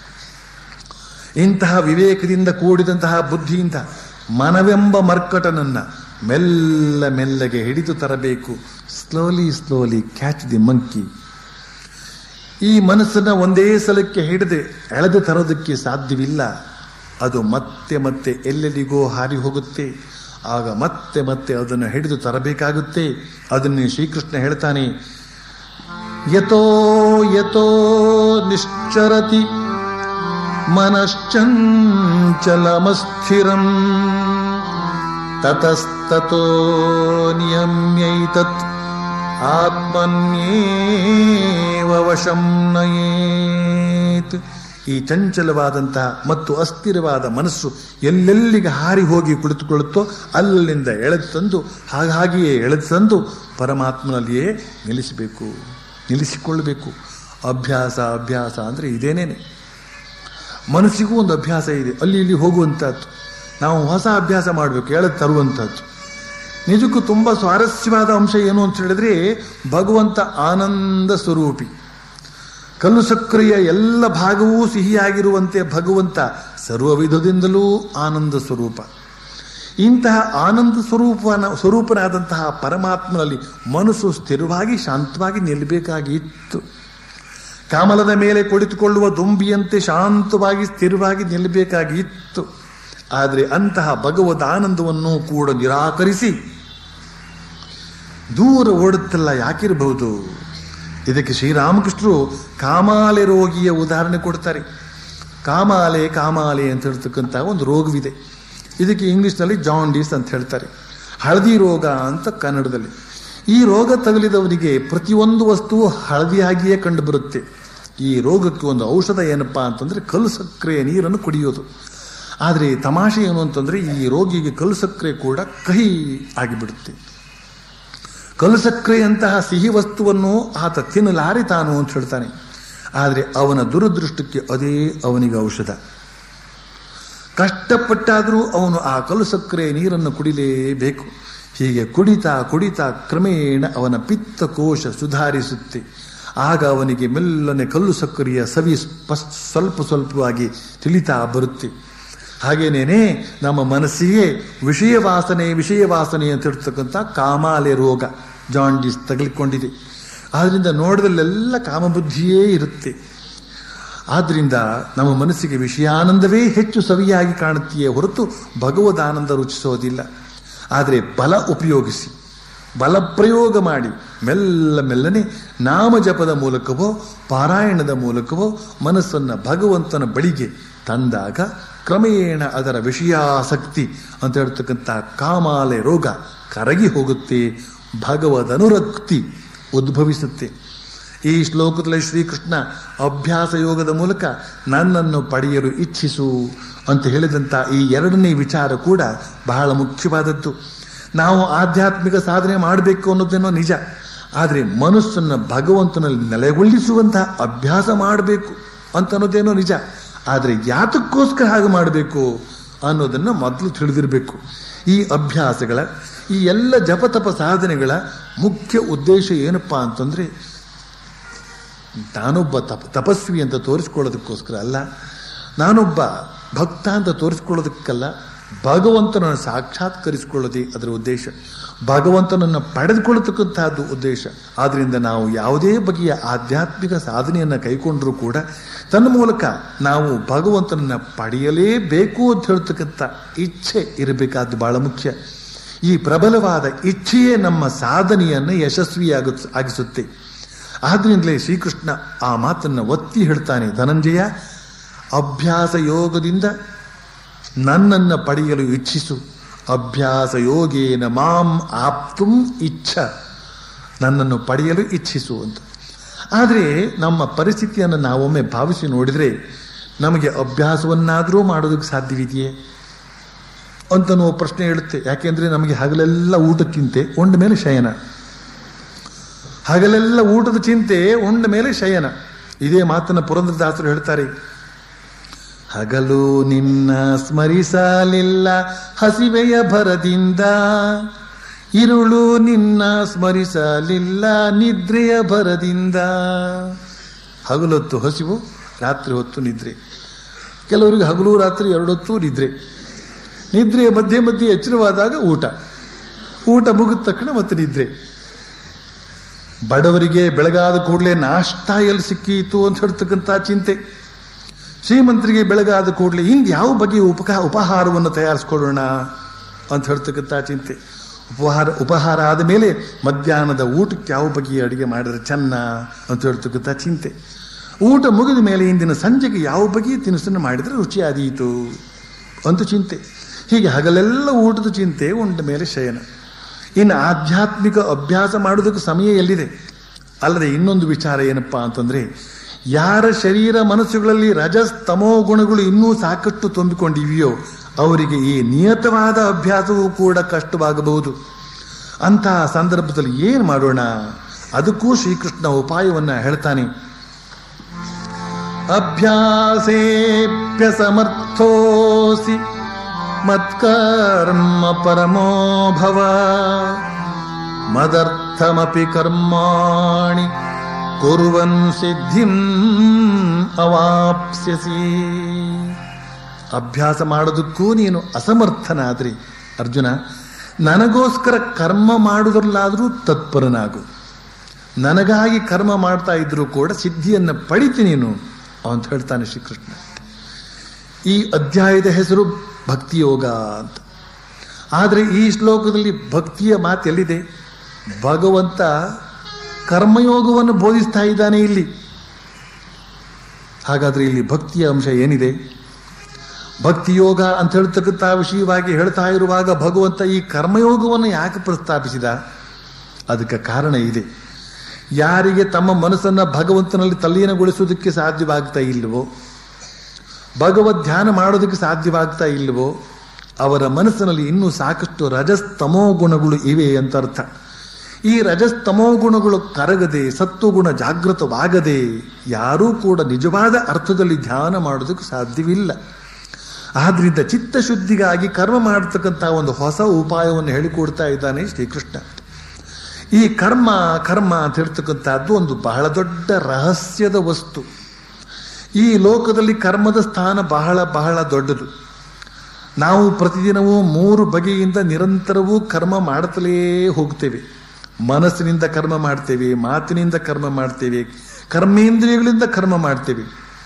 ಇಂತಹ ವಿವೇಕದಿಂದ ಕೂಡಿದಂತಹ ಬುದ್ಧಿಯಿಂದ ಮನವೆಂಬ ಮರ್ಕಟನನ್ನ ಮೆಲ್ಲ ಮೆಲ್ಲಗೆ ಹಿಡಿದು ತರಬೇಕು slowly slowly catch the monkey ಈ ಮನಸ್ಸನ್ನ ಒಂದೇ ಸಲಕ್ಕೆ ಹಿಡಿದು ಎಳೆದು ತರೋದಕ್ಕೆ ಸಾಧ್ಯವಿಲ್ಲ ಅದು ಮತ್ತೆ ಮತ್ತೆ ಎಲ್ಲೆಲ್ಲಿಗೋ ಹಾರಿ ಹೋಗುತ್ತೆ ಆಗ ಮತ್ತೆ ಮತ್ತೆ ಅದನ್ನು ಹಿಡಿದು ತರಬೇಕಾಗುತ್ತೆ ಅದನ್ನು ಶ್ರೀಕೃಷ್ಣ ಹೇಳ್ತಾನೆ ಯತೋ ಯತೋ ನಿಶ್ಚರತಿ ಮನಶ್ಚಂಚಲಮಸ್ಥಿರಂ ತತಸ್ತತೋ ನಿಯಮ್ಯೈತತ್ ಆತ್ಮನ್ಯೇವ ವಶಂ ನಯೇತ್ ಈ ಚಂಚಲವಾದಂತಹ ಮತ್ತು ಅಸ್ಥಿರವಾದ ಮನಸ್ಸು ಎಲ್ಲೆಲ್ಲಿಗೆ ಹಾರಿ ಹೋಗಿ ಕುಳಿತುಕೊಳ್ಳುತ್ತೋ ಅಲ್ಲಿಂದ ಎಳೆದು ತಂದು ಹಾಗಾಗಿಯೇ ಎಳೆದು ತಂದು ಪರಮಾತ್ಮನಲ್ಲಿಯೇ ನಿಲ್ಲಿಸಬೇಕು ನಿಲ್ಲಿಸಿಕೊಳ್ಳಬೇಕು ಅಭ್ಯಾಸ ಅಭ್ಯಾಸ ಅಂದರೆ ಇದೇನೇನೆ ಮನಸ್ಸಿಗೂ ಒಂದು ಅಭ್ಯಾಸ ಇದೆ ಅಲ್ಲಿ ಇಲ್ಲಿ ಹೋಗುವಂಥದ್ದು ನಾವು ಹೊಸ ಅಭ್ಯಾಸ ಮಾಡಬೇಕು ಎಳೆದು ತರುವಂಥದ್ದು ನಿಜಕ್ಕೂ ತುಂಬ ಸ್ವಾರಸ್ಯವಾದ ಅಂಶ ಏನು ಅಂತ ಹೇಳಿದ್ರೆ ಭಗವಂತ ಆನಂದ ಸ್ವರೂಪಿ ಕಲ್ಲು ಸಕ್ರಿಯ ಎಲ್ಲ ಭಾಗವೂ ಸಿಹಿಯಾಗಿರುವಂತೆ ಭಗವಂತ ಸರ್ವ ವಿಧದಿಂದಲೂ ಆನಂದ ಸ್ವರೂಪ ಇಂತಹ ಆನಂದ ಸ್ವರೂಪನ ಸ್ವರೂಪನಾದಂತಹ ಪರಮಾತ್ಮನಲ್ಲಿ ಮನಸ್ಸು ಸ್ಥಿರವಾಗಿ ಶಾಂತವಾಗಿ ನಿಲ್ಲಬೇಕಾಗಿತ್ತು ಕಮಲದ ಮೇಲೆ ಕುಳಿತುಕೊಳ್ಳುವ ದುಂಬಿಯಂತೆ ಶಾಂತವಾಗಿ ಸ್ಥಿರವಾಗಿ ನಿಲ್ಲಬೇಕಾಗಿತ್ತು ಆದರೆ ಅಂತಹ ಭಗವದ್ ಆನಂದವನ್ನು ಕೂಡ ನಿರಾಕರಿಸಿ ದೂರ ಓಡುತ್ತಲ್ಲ ಯಾಕಿರಬಹುದು ಇದಕ್ಕೆ ಶ್ರೀರಾಮಕೃಷ್ಣರು ಕಾಮಾಲೆ ರೋಗಿಯ ಉದಾಹರಣೆ ಕೊಡ್ತಾರೆ ಕಾಮಾಲೆ ಕಾಮಾಲೆ ಅಂತ ಹೇಳ್ತಕ್ಕಂಥ ಒಂದು ರೋಗವಿದೆ ಇದಕ್ಕೆ ಇಂಗ್ಲಿಷ್ನಲ್ಲಿ ಜಾಂಡೀಸ್ ಅಂತ ಹೇಳ್ತಾರೆ ಹಳದಿ ರೋಗ ಅಂತ ಕನ್ನಡದಲ್ಲಿ ಈ ರೋಗ ತಗುಲಿದವರಿಗೆ ಪ್ರತಿಯೊಂದು ವಸ್ತುವು ಹಳದಿಯಾಗಿಯೇ ಕಂಡುಬರುತ್ತೆ ಈ ರೋಗಕ್ಕೆ ಒಂದು ಔಷಧ ಏನಪ್ಪಾ ಅಂತಂದ್ರೆ ಕಲ್ಲು ಸಕ್ಕರೆಯ ನೀರನ್ನು ಕುಡಿಯೋದು ಆದರೆ ತಮಾಷೆ ಏನು ಅಂತಂದ್ರೆ ಈ ರೋಗಿಗೆ ಕಲ್ಲು ಸಕ್ಕರೆ ಕೂಡ ಕಹಿ ಆಗಿಬಿಡುತ್ತೆ ಕಲ್ಲು ಸಕ್ಕರೆಯಂತಹ ಸಿಹಿ ವಸ್ತುವನ್ನು ಆತ ತಿನ್ನಲಾರೆ ತಾನು ಅಂತ ಹೇಳ್ತಾನೆ ಆದರೆ ಅವನ ದುರದೃಷ್ಟಕ್ಕೆ ಅದೇ ಅವನಿಗೆ ಔಷಧ ಕಷ್ಟಪಟ್ಟಾದರೂ ಅವನು ಆ ಕಲ್ಲು ಸಕ್ಕರೆ ನೀರನ್ನು ಕುಡಿಲೇಬೇಕು ಹೀಗೆ ಕುಡಿತಾ ಕುಡಿತಾ ಕ್ರಮೇಣ ಅವನ ಪಿತ್ತಕೋಶ ಸುಧಾರಿಸುತ್ತೆ ಆಗ ಅವನಿಗೆ ಮೆಲ್ಲನೆ ಕಲ್ಲು ಸಕ್ಕರೆಯ ಸವಿ ಸ್ಪಷ್ಟ ಸ್ವಲ್ಪ ಸ್ವಲ್ಪವಾಗಿ ತಿಳಿತಾ ಬರುತ್ತೆ ಹಾಗೇನೇನೆ ನಮ್ಮ ಮನಸ್ಸಿಗೆ ವಿಷಯ ವಾಸನೆ ವಿಷಯ ವಾಸನೆ ಅಂತ ಹೇಳ್ತಕ್ಕಂಥ ಕಾಮಾಲೆ ರೋಗ ಜಾಂಡೀಸ್ ತಗಲಿಕೊಂಡಿದೆ ಆದ್ರಿಂದ ನೋಡಿದಲ್ಲೆಲ್ಲ ಕಾಮಬುದ್ಧಿಯೇ ಇರುತ್ತೆ ಆದ್ರಿಂದ ನಮ್ಮ ಮನಸ್ಸಿಗೆ ವಿಷಯಾನಂದವೇ ಹೆಚ್ಚು ಸವಿಯಾಗಿ ಕಾಣುತ್ತೆಯೇ ಹೊರತು ಭಗವದಾನಂದ ರುಚಿಸೋದಿಲ್ಲ ಆದರೆ ಬಲ ಉಪಯೋಗಿಸಿ ಬಲ ಪ್ರಯೋಗ ಮಾಡಿ ಮೆಲ್ಲ ಮೆಲ್ಲನೆ ನಾಮಜಪದ ಮೂಲಕವೋ ಪಾರಾಯಣದ ಮೂಲಕವೋ ಮನಸ್ಸನ್ನು ಭಗವಂತನ ಬಳಿಗೆ ತಂದಾಗ ಕ್ರಮೇಣ ಅದರ ವಿಷಯಾಸಕ್ತಿ ಅಂತ ಹೇಳ್ತಕ್ಕಂಥ ಕಾಮಾಲೆ ರೋಗ ಕರಗಿ ಹೋಗುತ್ತೆ ಭಗವದ್ ಅನುರಕ್ತಿ ಉದ್ಭವಿಸುತ್ತೆ ಈ ಶ್ಲೋಕದಲ್ಲಿ ಶ್ರೀಕೃಷ್ಣ ಅಭ್ಯಾಸ ಯೋಗದ ಮೂಲಕ ನನ್ನನ್ನು ಪಡೆಯಲು ಇಚ್ಛಿಸು ಅಂತ ಹೇಳಿದಂಥ ಈ ಎರಡನೇ ವಿಚಾರ ಕೂಡ ಬಹಳ ಮುಖ್ಯವಾದದ್ದು ನಾವು ಆಧ್ಯಾತ್ಮಿಕ ಸಾಧನೆ ಮಾಡಬೇಕು ಅನ್ನೋದೇನೋ ನಿಜ ಆದರೆ ಮನಸ್ಸನ್ನು ಭಗವಂತನಲ್ಲಿ ನೆಲೆಗೊಳಿಸುವಂತಹ ಅಭ್ಯಾಸ ಮಾಡಬೇಕು ಅಂತ ಅನ್ನೋದೇನೋ ನಿಜ ಆದರೆ ಯಾತಕ್ಕೋಸ್ಕರ ಹಾಗೆ ಮಾಡಬೇಕು ಅನ್ನೋದನ್ನು ಮೊದಲು ತಿಳಿದಿರಬೇಕು ಈ ಅಭ್ಯಾಸಗಳ ಈ ಎಲ್ಲ ಜಪತಪ ಸಾಧನೆಗಳ ಮುಖ್ಯ ಉದ್ದೇಶ ಏನಪ್ಪಾ ಅಂತಂದ್ರೆ ನಾನೊಬ್ಬ ತಪ ತಪಸ್ವಿ ಅಂತ ತೋರಿಸ್ಕೊಳ್ಳೋದಕ್ಕೋಸ್ಕರ ಅಲ್ಲ ನಾನೊಬ್ಬ ಭಕ್ತ ಅಂತ ತೋರಿಸ್ಕೊಳ್ಳೋದಕ್ಕಲ್ಲ ಭಗವಂತನನ್ನು ಸಾಕ್ಷಾತ್ಕರಿಸಿಕೊಳ್ಳೋದೇ ಅದರ ಉದ್ದೇಶ ಭಗವಂತನನ್ನು ಪಡೆದುಕೊಳ್ಳತಕ್ಕಂತಹದ್ದು ಉದ್ದೇಶ ಆದ್ರಿಂದ ನಾವು ಯಾವುದೇ ಬಗೆಯ ಆಧ್ಯಾತ್ಮಿಕ ಸಾಧನೆಯನ್ನು ಕೈಕೊಂಡರೂ ಕೂಡ ತನ್ನ ಮೂಲಕ ನಾವು ಭಗವಂತನನ್ನ ಪಡೆಯಲೇಬೇಕು ಅಂತ ಹೇಳ್ತಕ್ಕಂಥ ಇಚ್ಛೆ ಇರಬೇಕಾದ್ದು ಬಹಳ ಮುಖ್ಯ ಈ ಪ್ರಬಲವಾದ ಇಚ್ಛೆಯೇ ನಮ್ಮ ಸಾಧನೆಯನ್ನು ಯಶಸ್ವಿಯಾಗ ಆಗಿಸುತ್ತೆ ಆದ್ರಿಂದಲೇ ಶ್ರೀಕೃಷ್ಣ ಆ ಮಾತನ್ನು ಒತ್ತಿ ಹೇಳ್ತಾನೆ ಧನಂಜಯ ಅಭ್ಯಾಸ ಯೋಗದಿಂದ ನನ್ನನ್ನು ಪಡೆಯಲು ಇಚ್ಛಿಸು ಅಭ್ಯಾಸ ಯೋಗೇನ ಮಾಂ ಆಪ್ತುಂ ಇಚ್ಛ ನನ್ನನ್ನು ಪಡೆಯಲು ಇಚ್ಛಿಸು ಅಂತ ಆದರೆ ನಮ್ಮ ಪರಿಸ್ಥಿತಿಯನ್ನು ನಾವೊಮ್ಮೆ ಭಾವಿಸಿ ನೋಡಿದರೆ ನಮಗೆ ಅಭ್ಯಾಸವನ್ನಾದರೂ ಮಾಡೋದಕ್ಕೆ ಸಾಧ್ಯವಿದೆಯೇ ಅಂತ ನಾವು ಪ್ರಶ್ನೆ ಹೇಳುತ್ತೆ ಯಾಕೆಂದ್ರೆ ನಮಗೆ ಹಗಲೆಲ್ಲ ಊಟ ಚಿಂತೆ ಉಂಡ ಮೇಲೆ ಶಯನ ಹಗಲೆಲ್ಲ ಊಟದ ಚಿಂತೆ ಉಂಡ ಮೇಲೆ ಶಯನ ಇದೇ ಮಾತನ್ನ ಪುರಂದ್ರದಾಸರು ಹೇಳ್ತಾರೆ ಹಗಲು ನಿನ್ನ ಸ್ಮರಿಸಲಿಲ್ಲ ಹಸಿವೆಯ ಭರದಿಂದ ಇರುಳು ನಿನ್ನ ಸ್ಮರಿಸಲಿಲ್ಲ ನಿದ್ರೆಯ ಭರದಿಂದ ಹಗಲೊತ್ತು ಹಸಿವು ರಾತ್ರಿ ಹೊತ್ತು ನಿದ್ರೆ ಕೆಲವರಿಗೆ ಹಗಲು ರಾತ್ರಿ ಎರಡೊತ್ತು ನಿದ್ರೆ ನಿದ್ರೆಯ ಮಧ್ಯೆ ಮಧ್ಯೆ ಎಚ್ಚರವಾದಾಗ ಊಟ ಊಟ ಮುಗಿದ ತಕ್ಷಣ ಮತ್ತೆ ನಿದ್ರೆ ಬಡವರಿಗೆ ಬೆಳಗಾದ ಕೂಡಲೇ ನಾಷ್ಟ ಎಲ್ಲಿ ಸಿಕ್ಕೀತು ಅಂತ ಹೇಳ್ತಕ್ಕಂಥ ಚಿಂತೆ ಶ್ರೀಮಂತರಿಗೆ ಬೆಳಗಾದ ಕೂಡಲೇ ಇಂದು ಯಾವ ಬಗೆಯ ಉಪಕ ಉಪಹಾರವನ್ನು ತಯಾರಿಸ್ಕೊಳ್ಳೋಣ ಅಂತ ಹೇಳ್ತಕ್ಕಂಥ ಚಿಂತೆ ಉಪಹಾರ ಉಪಹಾರ ಆದ ಮೇಲೆ ಮಧ್ಯಾಹ್ನದ ಊಟಕ್ಕೆ ಯಾವ ಬಗೆಯ ಅಡಿಗೆ ಮಾಡಿದ್ರೆ ಚೆನ್ನ ಅಂತ ಹೇಳ್ತಕ್ಕಂಥ ಚಿಂತೆ ಊಟ ಮುಗಿದ ಮೇಲೆ ಇಂದಿನ ಸಂಜೆಗೆ ಯಾವ ಬಗೆಯ ತಿನಿಸನ್ನು ಮಾಡಿದ್ರೆ ರುಚಿ ಆದೀತು ಅಂತ ಚಿಂತೆ ಹೀಗೆ ಹಗಲೆಲ್ಲ ಊಟದ ಚಿಂತೆ ಉಂಡ ಮೇಲೆ ಶಯನ ಇನ್ನು ಆಧ್ಯಾತ್ಮಿಕ ಅಭ್ಯಾಸ ಮಾಡೋದಕ್ಕೆ ಸಮಯ ಎಲ್ಲಿದೆ ಅಲ್ಲದೆ ಇನ್ನೊಂದು ವಿಚಾರ ಏನಪ್ಪಾ ಅಂತಂದ್ರೆ ಯಾರ ಶರೀರ ಮನಸ್ಸುಗಳಲ್ಲಿ ರಜಸ್ ತಮೋ ಗುಣಗಳು ಇನ್ನೂ ಸಾಕಷ್ಟು ತುಂಬಿಕೊಂಡಿವೆಯೋ ಅವರಿಗೆ ಈ ನಿಯತವಾದ ಅಭ್ಯಾಸವೂ ಕೂಡ ಕಷ್ಟವಾಗಬಹುದು ಅಂತಹ ಸಂದರ್ಭದಲ್ಲಿ ಏನು ಮಾಡೋಣ ಅದಕ್ಕೂ ಶ್ರೀಕೃಷ್ಣ ಉಪಾಯವನ್ನ ಹೇಳ್ತಾನೆ ಅಭ್ಯಾಸೇಪ್ಯ ಸಮರ್ಥೋಸಿ ಮತ್ಕರ್ಮ ಪರಮೋ ಭವ ಮದರ್ಥಮಪಿ ಕರ್ಮಾಣಿ ಕುರುವನ್ ಸಿದ್ಧಿಂ ಅವಾಪ್ಸ್ಯಸಿ ಅಭ್ಯಾಸ ಮಾಡೋದಕ್ಕೂ ನೀನು ಅಸಮರ್ಥನಾದ್ರಿ ಅರ್ಜುನ ನನಗೋಸ್ಕರ ಕರ್ಮ ಮಾಡುವುದರಲ್ಲಾದರೂ ತತ್ಪರನಾಗು ನನಗಾಗಿ ಕರ್ಮ ಮಾಡ್ತಾ ಇದ್ರೂ ಕೂಡ ಸಿದ್ಧಿಯನ್ನು ಪಡಿತಿ ನೀನು ಅಂತ ಹೇಳ್ತಾನೆ ಶ್ರೀಕೃಷ್ಣ ಈ ಅಧ್ಯಾಯದ ಹೆಸರು ಭಕ್ತಿಯೋಗ ಅಂತ ಆದರೆ ಈ ಶ್ಲೋಕದಲ್ಲಿ ಭಕ್ತಿಯ ಮಾತು ಎಲ್ಲಿದೆ ಭಗವಂತ ಕರ್ಮಯೋಗವನ್ನು ಬೋಧಿಸ್ತಾ ಇದ್ದಾನೆ ಇಲ್ಲಿ ಹಾಗಾದ್ರೆ ಇಲ್ಲಿ ಭಕ್ತಿಯ ಅಂಶ ಏನಿದೆ ಭಕ್ತಿಯೋಗ ಅಂತ ಹೇಳ್ತಕ್ಕಂಥ ವಿಷಯವಾಗಿ ಹೇಳ್ತಾ ಇರುವಾಗ ಭಗವಂತ ಈ ಕರ್ಮಯೋಗವನ್ನು ಯಾಕೆ ಪ್ರಸ್ತಾಪಿಸಿದ ಅದಕ್ಕೆ ಕಾರಣ ಇದೆ ಯಾರಿಗೆ ತಮ್ಮ ಮನಸ್ಸನ್ನು ಭಗವಂತನಲ್ಲಿ ತಲ್ಲೀನಗೊಳಿಸುವುದಕ್ಕೆ ಸಾಧ್ಯವಾಗ್ತಾ ಇಲ್ವೋ ಭಗವದ್ ಧ್ಯಾನ ಮಾಡೋದಕ್ಕೆ ಸಾಧ್ಯವಾಗ್ತಾ ಇಲ್ವೋ ಅವರ ಮನಸ್ಸಿನಲ್ಲಿ ಇನ್ನೂ ಸಾಕಷ್ಟು ರಜಸ್ತಮೋ ಗುಣಗಳು ಇವೆ ಅಂತ ಅರ್ಥ ಈ ರಜಸ್ತಮೋ ಗುಣಗಳು ಕರಗದೆ ಸತ್ವಗುಣ ಜಾಗೃತವಾಗದೆ ಯಾರೂ ಕೂಡ ನಿಜವಾದ ಅರ್ಥದಲ್ಲಿ ಧ್ಯಾನ ಮಾಡೋದಕ್ಕೆ ಸಾಧ್ಯವಿಲ್ಲ ಆದ್ರಿಂದ ಚಿತ್ತಶುದ್ಧಿಗಾಗಿ ಕರ್ಮ ಮಾಡತಕ್ಕಂಥ ಒಂದು ಹೊಸ ಉಪಾಯವನ್ನು ಹೇಳಿಕೊಡ್ತಾ ಇದ್ದಾನೆ ಶ್ರೀಕೃಷ್ಣ ಈ ಕರ್ಮ ಕರ್ಮ ಅಂತ ಹೇಳ್ತಕ್ಕಂಥದ್ದು ಒಂದು ಬಹಳ ದೊಡ್ಡ ರಹಸ್ಯದ ವಸ್ತು ಈ ಲೋಕದಲ್ಲಿ ಕರ್ಮದ ಸ್ಥಾನ ಬಹಳ ಬಹಳ ದೊಡ್ಡದು ನಾವು ಪ್ರತಿದಿನವೂ ಮೂರು ಬಗೆಯಿಂದ ನಿರಂತರವೂ ಕರ್ಮ ಮಾಡುತ್ತಲೇ ಹೋಗ್ತೇವೆ ಮನಸ್ಸಿನಿಂದ ಕರ್ಮ ಮಾಡ್ತೇವೆ ಮಾತಿನಿಂದ ಕರ್ಮ ಮಾಡ್ತೇವೆ ಕರ್ಮೇಂದ್ರಿಯಗಳಿಂದ ಕರ್ಮ ಮಾಡ್ತೇವೆ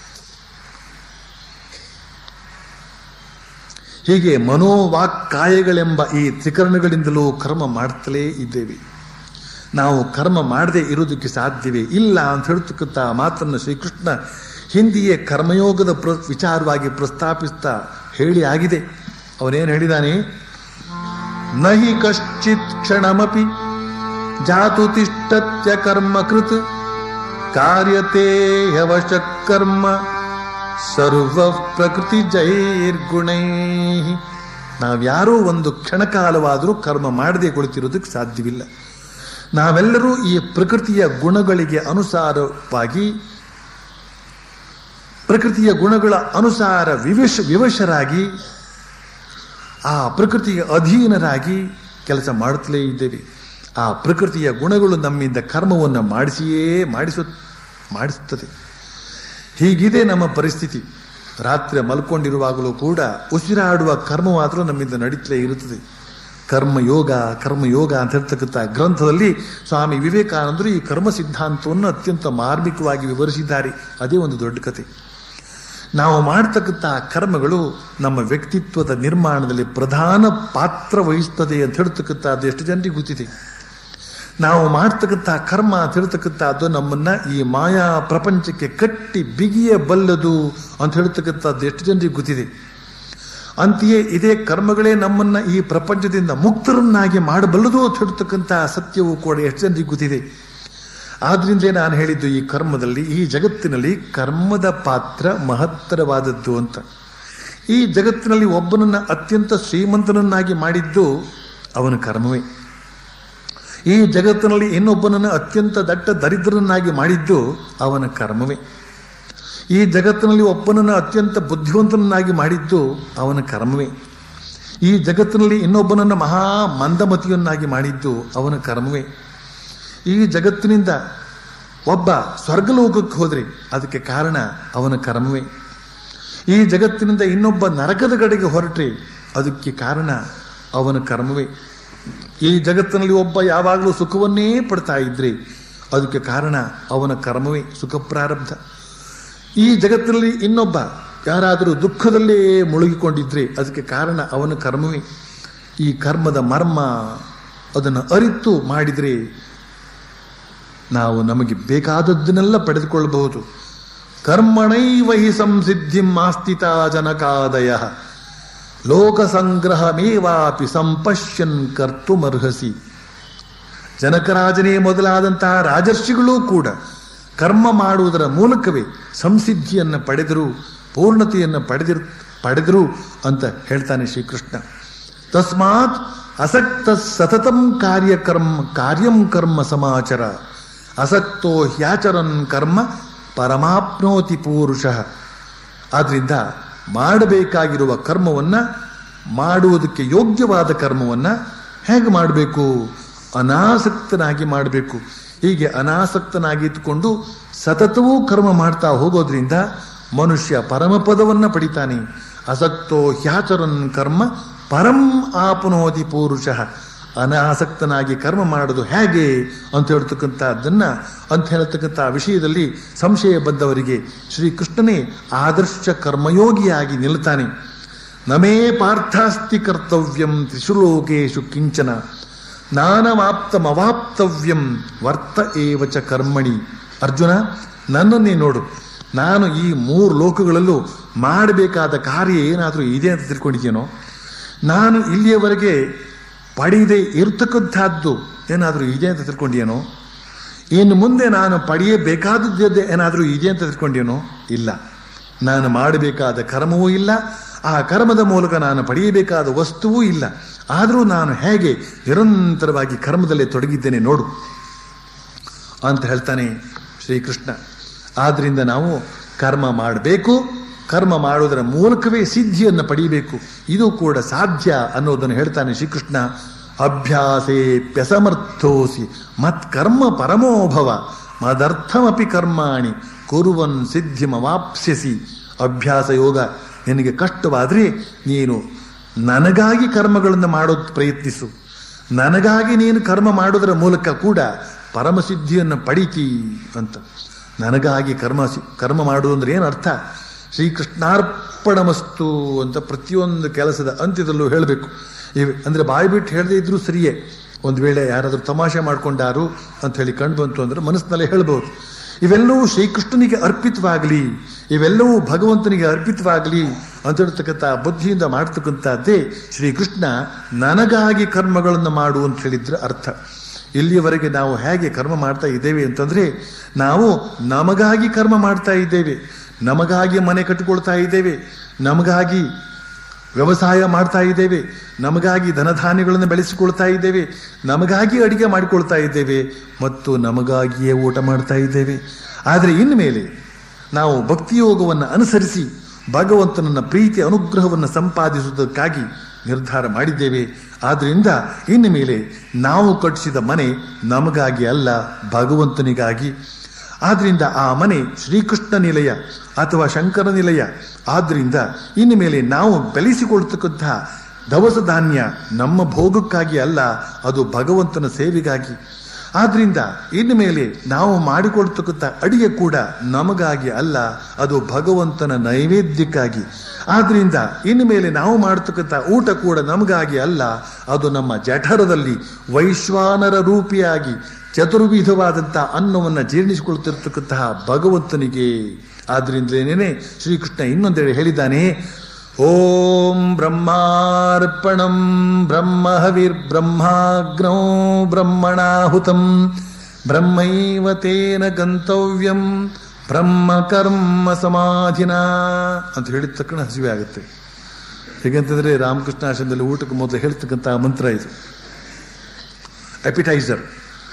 ಹೀಗೆ ಮನೋವಾಕ್ ಕಾಯಗಳೆಂಬ ಈ ತ್ರಿಕರಣಗಳಿಂದಲೂ ಕರ್ಮ ಮಾಡ್ತಲೇ ಇದ್ದೇವೆ ನಾವು ಕರ್ಮ ಮಾಡದೆ ಇರುವುದಕ್ಕೆ ಸಾಧ್ಯವೇ ಇಲ್ಲ ಅಂತ ಹೇಳ್ತಕ್ಕಂಥ ಮಾತನ್ನು ಶ್ರೀಕೃಷ್ಣ ಹಿಂದಿಯೇ ಕರ್ಮಯೋಗದ ಪ್ರ ವಿಚಾರವಾಗಿ ಪ್ರಸ್ತಾಪಿಸ್ತಾ ಹೇಳಿ ಆಗಿದೆ ಅವನೇನು ಹೇಳಿದಾನೆ ನಹಿ ಕಶ್ಚಿತ್ ಕ್ಷಣಮಪಿ ಜಾತು ತಿಷ್ಟತ್ಯ ಕರ್ಮ ಕೃತ್ ಕಾರ್ಯತೆ ಯವಶ ಕರ್ಮ ಸರ್ವ ಪ್ರಕೃತಿ ಜೈರ್ಗುಣೈ ನಾವ್ಯಾರೂ ಒಂದು ಕ್ಷಣಕಾಲವಾದರೂ ಕರ್ಮ ಮಾಡದೆ ಕುಳಿತಿರೋದಕ್ಕೆ ಸಾಧ್ಯವಿಲ್ಲ ನಾವೆಲ್ಲರೂ ಈ ಪ್ರಕೃತಿಯ ಗುಣಗಳಿಗೆ ಅನುಸಾರವಾಗಿ ಪ್ರಕೃತಿಯ ಗುಣಗಳ ಅನುಸಾರ ವಿವಶ ವಿವಶರಾಗಿ ಆ ಪ್ರಕೃತಿಯ ಅಧೀನರಾಗಿ ಕೆಲಸ ಮಾಡುತ್ತಲೇ ಇದ್ದೇವೆ ಆ ಪ್ರಕೃತಿಯ ಗುಣಗಳು ನಮ್ಮಿಂದ ಕರ್ಮವನ್ನು ಮಾಡಿಸಿಯೇ ಮಾಡಿಸು ಮಾಡಿಸುತ್ತದೆ ಹೀಗಿದೆ ನಮ್ಮ ಪರಿಸ್ಥಿತಿ ರಾತ್ರಿ ಮಲ್ಕೊಂಡಿರುವಾಗಲೂ ಕೂಡ ಉಸಿರಾಡುವ ಕರ್ಮ ಮಾತ್ರ ನಮ್ಮಿಂದ ನಡೀತಲೇ ಇರುತ್ತದೆ ಕರ್ಮಯೋಗ ಕರ್ಮಯೋಗ ಅಂತ ಹೇಳ್ತಕ್ಕಂಥ ಗ್ರಂಥದಲ್ಲಿ ಸ್ವಾಮಿ ವಿವೇಕಾನಂದರು ಈ ಕರ್ಮ ಸಿದ್ಧಾಂತವನ್ನು ಅತ್ಯಂತ ಮಾರ್ಮಿಕವಾಗಿ ವಿವರಿಸಿದ್ದಾರೆ ಅದೇ ಒಂದು ದೊಡ್ಡ ಕತೆ ನಾವು ಮಾಡ್ತಕ್ಕಂಥ ಕರ್ಮಗಳು ನಮ್ಮ ವ್ಯಕ್ತಿತ್ವದ ನಿರ್ಮಾಣದಲ್ಲಿ ಪ್ರಧಾನ ಪಾತ್ರ ವಹಿಸ್ತದೆ ಅಂತ ಹೇಳ್ತಕ್ಕಂಥದ್ದು ಎಷ್ಟು ಜನರಿಗೆ ಗೊತ್ತಿದೆ ನಾವು ಮಾಡ್ತಕ್ಕಂಥ ಕರ್ಮ ಅಂತ ಹೇಳ್ತಕ್ಕಂಥದ್ದು ನಮ್ಮನ್ನ ಈ ಮಾಯಾ ಪ್ರಪಂಚಕ್ಕೆ ಕಟ್ಟಿ ಬಿಗಿಯಬಲ್ಲದು ಅಂತ ಹೇಳ್ತಕ್ಕಂಥದ್ದು ಎಷ್ಟು ಜನರಿಗೆ ಗೊತ್ತಿದೆ ಅಂತೆಯೇ ಇದೇ ಕರ್ಮಗಳೇ ನಮ್ಮನ್ನ ಈ ಪ್ರಪಂಚದಿಂದ ಮುಕ್ತರನ್ನಾಗಿ ಮಾಡಬಲ್ಲದು ಅಂತ ಹೇಳ್ತಕ್ಕಂಥ ಸತ್ಯವೂ ಕೂಡ ಎಷ್ಟು ಜನರಿಗೆ ಗೊತ್ತಿದೆ ಆದ್ರಿಂದಲೇ ನಾನು ಹೇಳಿದ್ದು ಈ ಕರ್ಮದಲ್ಲಿ ಈ ಜಗತ್ತಿನಲ್ಲಿ ಕರ್ಮದ ಪಾತ್ರ ಮಹತ್ತರವಾದದ್ದು ಅಂತ ಈ ಜಗತ್ತಿನಲ್ಲಿ ಒಬ್ಬನನ್ನ ಅತ್ಯಂತ ಶ್ರೀಮಂತನನ್ನಾಗಿ ಮಾಡಿದ್ದು ಅವನ ಕರ್ಮವೇ ಈ ಜಗತ್ತಿನಲ್ಲಿ ಇನ್ನೊಬ್ಬನನ್ನು ಅತ್ಯಂತ ದಟ್ಟ ದರಿದ್ರನನ್ನಾಗಿ ಮಾಡಿದ್ದು ಅವನ ಕರ್ಮವೇ ಈ ಜಗತ್ತಿನಲ್ಲಿ ಒಬ್ಬನನ್ನು ಅತ್ಯಂತ ಬುದ್ಧಿವಂತನನ್ನಾಗಿ ಮಾಡಿದ್ದು ಅವನ ಕರ್ಮವೇ ಈ ಜಗತ್ತಿನಲ್ಲಿ ಇನ್ನೊಬ್ಬನನ್ನು ಮಹಾ ಮಂದಮತಿಯನ್ನಾಗಿ ಮಾಡಿದ್ದು ಅವನ ಕರ್ಮವೇ ಈ ಜಗತ್ತಿನಿಂದ ಒಬ್ಬ ಸ್ವರ್ಗಲೋಕಕ್ಕೆ ಹೋದ್ರೆ ಅದಕ್ಕೆ ಕಾರಣ ಅವನ ಕರ್ಮವೇ ಈ ಜಗತ್ತಿನಿಂದ ಇನ್ನೊಬ್ಬ ನರಕದ ಕಡೆಗೆ ಹೊರಟ್ರೆ ಅದಕ್ಕೆ ಕಾರಣ ಅವನ ಕರ್ಮವೇ ಈ ಜಗತ್ತಿನಲ್ಲಿ ಒಬ್ಬ ಯಾವಾಗಲೂ ಸುಖವನ್ನೇ ಪಡ್ತಾ ಇದ್ರೆ ಅದಕ್ಕೆ ಕಾರಣ ಅವನ ಕರ್ಮವೇ ಸುಖ ಪ್ರಾರಬ್ಧ ಈ ಜಗತ್ತಿನಲ್ಲಿ ಇನ್ನೊಬ್ಬ ಯಾರಾದರೂ ದುಃಖದಲ್ಲೇ ಮುಳುಗಿಕೊಂಡಿದ್ರೆ ಅದಕ್ಕೆ ಕಾರಣ ಅವನ ಕರ್ಮವೇ ಈ ಕರ್ಮದ ಮರ್ಮ ಅದನ್ನು ಅರಿತು ಮಾಡಿದರೆ ನಾವು ನಮಗೆ ಬೇಕಾದದ್ದನ್ನೆಲ್ಲ ಪಡೆದುಕೊಳ್ಳಬಹುದು ಕರ್ಮಣೈವ ಹಿ ಸಂಸಿದ್ಧಿಂ ಆಸ್ತಿತ ಜನಕಾದಯ ಲೋಕ ಸಂಗ್ರಹಮೇವಾಪಿ ಸಂಪಶ್ಯನ್ ಕರ್ತುಮರ್ಹಸಿ ಜನಕರಾಜನೇ ಮೊದಲಾದಂತಹ ರಾಜರ್ಷಿಗಳೂ ಕೂಡ ಕರ್ಮ ಮಾಡುವುದರ ಮೂಲಕವೇ ಸಂಸಿದ್ಧಿಯನ್ನು ಪಡೆದರು ಪೂರ್ಣತೆಯನ್ನು ಪಡೆದಿರು ಪಡೆದರು ಅಂತ ಹೇಳ್ತಾನೆ ಶ್ರೀಕೃಷ್ಣ ತಸ್ಮಾತ್ ಅಸಕ್ತ ಸತತಂ ಕಾರ್ಯಕರ್ಮ ಕಾರ್ಯಂ ಕರ್ಮ ಸಮಾಚರ ಅಸಕ್ತೋ ಹ್ಯಾಚರನ್ ಕರ್ಮ ಪರಮಾಪ್ನೋತಿ ಪೂರುಷ ಆದ್ರಿಂದ ಮಾಡಬೇಕಾಗಿರುವ ಕರ್ಮವನ್ನ ಮಾಡುವುದಕ್ಕೆ ಯೋಗ್ಯವಾದ ಕರ್ಮವನ್ನ ಹೇಗೆ ಮಾಡಬೇಕು ಅನಾಸಕ್ತನಾಗಿ ಮಾಡಬೇಕು ಹೀಗೆ ಅನಾಸಕ್ತನಾಗಿ ಇದ್ದುಕೊಂಡು ಸತತವೂ ಕರ್ಮ ಮಾಡ್ತಾ ಹೋಗೋದ್ರಿಂದ ಮನುಷ್ಯ ಪರಮಪದವನ್ನ ಪಡಿತಾನೆ ಅಸಕ್ತೋ ಹ್ಯಾಚರನ್ ಕರ್ಮ ಪರಂ ಆಪನೋತಿ ಪೂರುಷ ಅನಾಸಕ್ತನಾಗಿ ಕರ್ಮ ಮಾಡೋದು ಹೇಗೆ ಅಂತ ಹೇಳ್ತಕ್ಕಂಥದ್ದನ್ನ ಅಂತ ಹೇಳ್ತಕ್ಕಂಥ ವಿಷಯದಲ್ಲಿ ಸಂಶಯ ಬಂದವರಿಗೆ ಶ್ರೀಕೃಷ್ಣನೇ ಆದರ್ಶ ಕರ್ಮಯೋಗಿಯಾಗಿ ನಿಲ್ತಾನೆ ನಮೇ ಪಾರ್ಥಾಸ್ತಿ ಕರ್ತವ್ಯಂ ತ್ರಿಶುಲೋಕೇಶು ಕಿಂಚನ ನಾನವಾಪ್ತಮವಾಪ್ತವ್ಯಂ ವರ್ತ ಏವಚ ಕರ್ಮಣಿ ಅರ್ಜುನ ನನ್ನನ್ನೇ ನೋಡು ನಾನು ಈ ಮೂರು ಲೋಕಗಳಲ್ಲೂ ಮಾಡಬೇಕಾದ ಕಾರ್ಯ ಏನಾದರೂ ಇದೆ ಅಂತ ತಿಳ್ಕೊಂಡಿದ್ದೇನೋ ನಾನು ಇಲ್ಲಿಯವರೆಗೆ ಪಡೆಯದೆ ಇರ್ತಕ್ಕಂಥದ್ದು ಏನಾದರೂ ಇದೆ ಅಂತ ತಿಳ್ಕೊಂಡೇನೋ ಇನ್ನು ಮುಂದೆ ನಾನು ಪಡೆಯಬೇಕಾದದ್ದು ಏನಾದರೂ ಇದೆ ಅಂತ ತಿಳ್ಕೊಂಡೇನೋ ಇಲ್ಲ ನಾನು ಮಾಡಬೇಕಾದ ಕರ್ಮವೂ ಇಲ್ಲ ಆ ಕರ್ಮದ ಮೂಲಕ ನಾನು ಪಡೆಯಬೇಕಾದ ವಸ್ತುವೂ ಇಲ್ಲ ಆದರೂ ನಾನು ಹೇಗೆ ನಿರಂತರವಾಗಿ ಕರ್ಮದಲ್ಲೇ ತೊಡಗಿದ್ದೇನೆ ನೋಡು ಅಂತ ಹೇಳ್ತಾನೆ ಶ್ರೀಕೃಷ್ಣ ಆದ್ರಿಂದ ನಾವು ಕರ್ಮ ಮಾಡಬೇಕು ಕರ್ಮ ಮಾಡುವುದರ ಮೂಲಕವೇ ಸಿದ್ಧಿಯನ್ನು ಪಡೆಯಬೇಕು ಇದು ಕೂಡ ಸಾಧ್ಯ ಅನ್ನೋದನ್ನು ಹೇಳ್ತಾನೆ ಶ್ರೀಕೃಷ್ಣ ಅಭ್ಯಾಸೇಪ್ಯಸಮರ್ಥೋಸಿ ಮತ್ಕರ್ಮ ಪರಮೋಭವ ಮದರ್ಥಮಪಿ ಕರ್ಮಾಣಿ ಕುರುವನ್ ಸಿದ್ಧಿಮವಾಪ್ಸ್ಯಸಿ ಅಭ್ಯಾಸ ಯೋಗ ನಿನಗೆ ಕಷ್ಟವಾದರೆ ನೀನು ನನಗಾಗಿ ಕರ್ಮಗಳನ್ನು ಮಾಡೋದು ಪ್ರಯತ್ನಿಸು ನನಗಾಗಿ ನೀನು ಕರ್ಮ ಮಾಡೋದರ ಮೂಲಕ ಕೂಡ ಪರಮಸಿದ್ಧಿಯನ್ನು ಪಡಿತಿ ಅಂತ ನನಗಾಗಿ ಕರ್ಮ ಕರ್ಮ ಮಾಡುವುದು ಅಂದ್ರೆ ಏನು ಅರ್ಥ ಶ್ರೀಕೃಷ್ಣಾರ್ಪಣಮಸ್ತು ಅಂತ ಪ್ರತಿಯೊಂದು ಕೆಲಸದ ಅಂತ್ಯದಲ್ಲೂ ಹೇಳಬೇಕು ಇವ್ ಅಂದ್ರೆ ಬಾಯಿ ಬಿಟ್ಟು ಹೇಳದೇ ಇದ್ರೂ ಸರಿಯೇ ಒಂದು ವೇಳೆ ಯಾರಾದರೂ ತಮಾಷೆ ಮಾಡ್ಕೊಂಡಾರು ಅಂತ ಹೇಳಿ ಕಂಡು ಬಂತು ಅಂದ್ರೆ ಮನಸ್ಸಿನಲ್ಲೇ ಹೇಳ್ಬೋದು ಇವೆಲ್ಲವೂ ಶ್ರೀಕೃಷ್ಣನಿಗೆ ಅರ್ಪಿತವಾಗಲಿ ಇವೆಲ್ಲವೂ ಭಗವಂತನಿಗೆ ಅರ್ಪಿತವಾಗಲಿ ಅಂತ ಹೇಳ್ತಕ್ಕಂಥ ಬುದ್ಧಿಯಿಂದ ಮಾಡ್ತಕ್ಕಂಥದ್ದೇ ಶ್ರೀಕೃಷ್ಣ ನನಗಾಗಿ ಕರ್ಮಗಳನ್ನು ಮಾಡು ಅಂತ ಹೇಳಿದ್ರೆ ಅರ್ಥ ಇಲ್ಲಿಯವರೆಗೆ ನಾವು ಹೇಗೆ ಕರ್ಮ ಮಾಡ್ತಾ ಇದ್ದೇವೆ ಅಂತಂದ್ರೆ ನಾವು ನಮಗಾಗಿ ಕರ್ಮ ಮಾಡ್ತಾ ಇದ್ದೇವೆ ನಮಗಾಗಿ ಮನೆ ಕಟ್ಟಿಕೊಳ್ತಾ ಇದ್ದೇವೆ ನಮಗಾಗಿ ವ್ಯವಸಾಯ ಮಾಡ್ತಾ ಇದ್ದೇವೆ ನಮಗಾಗಿ ಧನಧಾನ್ಯಗಳನ್ನು ಬೆಳೆಸಿಕೊಳ್ತಾ ಇದ್ದೇವೆ ನಮಗಾಗಿ ಅಡಿಗೆ ಮಾಡಿಕೊಳ್ತಾ ಇದ್ದೇವೆ ಮತ್ತು ನಮಗಾಗಿಯೇ ಊಟ ಮಾಡ್ತಾ ಇದ್ದೇವೆ ಆದರೆ ಇನ್ಮೇಲೆ ನಾವು ಭಕ್ತಿಯೋಗವನ್ನು ಅನುಸರಿಸಿ ಭಗವಂತನನ್ನ ಪ್ರೀತಿ ಅನುಗ್ರಹವನ್ನು ಸಂಪಾದಿಸುವುದಕ್ಕಾಗಿ ನಿರ್ಧಾರ ಮಾಡಿದ್ದೇವೆ ಆದ್ರಿಂದ ಇನ್ನು ಮೇಲೆ ನಾವು ಕಟ್ಟಿಸಿದ ಮನೆ ನಮಗಾಗಿ ಅಲ್ಲ ಭಗವಂತನಿಗಾಗಿ ಆದ್ರಿಂದ ಆ ಮನೆ ಶ್ರೀಕೃಷ್ಣ ನಿಲಯ ಅಥವಾ ಶಂಕರ ನಿಲಯ ಆದ್ರಿಂದ ಇನ್ನು ಮೇಲೆ ನಾವು ಬೆಳೆಸಿಕೊಳ್ತಕ್ಕಂತಹ ದವಸ ಧಾನ್ಯ ನಮ್ಮ ಭೋಗಕ್ಕಾಗಿ ಅಲ್ಲ ಅದು ಭಗವಂತನ ಸೇವೆಗಾಗಿ ಆದ್ರಿಂದ ಇನ್ನು ಮೇಲೆ ನಾವು ಮಾಡಿಕೊಳ್ತಕ್ಕಂಥ ಅಡಿಗೆ ಕೂಡ ನಮಗಾಗಿ ಅಲ್ಲ ಅದು ಭಗವಂತನ ನೈವೇದ್ಯಕ್ಕಾಗಿ ಆದ್ರಿಂದ ಇನ್ನು ಮೇಲೆ ನಾವು ಮಾಡತಕ್ಕಂಥ ಊಟ ಕೂಡ ನಮಗಾಗಿ ಅಲ್ಲ ಅದು ನಮ್ಮ ಜಠರದಲ್ಲಿ ವೈಶ್ವಾನರ ರೂಪಿಯಾಗಿ ಚತುರ್ವಿಧವಾದಂಥ ಅನ್ನವನ್ನು ಜೀರ್ಣಿಸಿಕೊಳ್ತಿರ್ತಕ್ಕಂತಹ ಭಗವಂತನಿಗೆ ಆದ್ರಿಂದಲೇನೆ ಶ್ರೀಕೃಷ್ಣ ಇನ್ನೊಂದೆಡೆ ಹೇಳಿದ್ದಾನೆ ಓಂ ಬ್ರಹ್ಮಾರ್ಪಣಂ ಬ್ರಹ್ಮ ಹವಿರ್ಬ್ರಹ್ಮಾಗ್ನೋ ಬ್ರಹ್ಮಣಾಹುತಂ ಬ್ರಹ್ಮೈವ ತೇನ ಗಂತವ್ಯಂ ಬ್ರಹ್ಮ ಕರ್ಮ ಸಮಾಧಿನ ಅಂತ ಹೇಳಿದ ತಕ್ಷಣ ಹಸಿವೆ ಆಗುತ್ತೆ ಹೇಗಂತಂದ್ರೆ ರಾಮಕೃಷ್ಣ ಆಶ್ರಮದಲ್ಲಿ ಊಟಕ್ಕೆ ಮೊದಲು ಹೇಳ್ತಕ್ಕಂಥ ಮಂತ್ರ ಇದು ಅಪಿಟೈಸರ್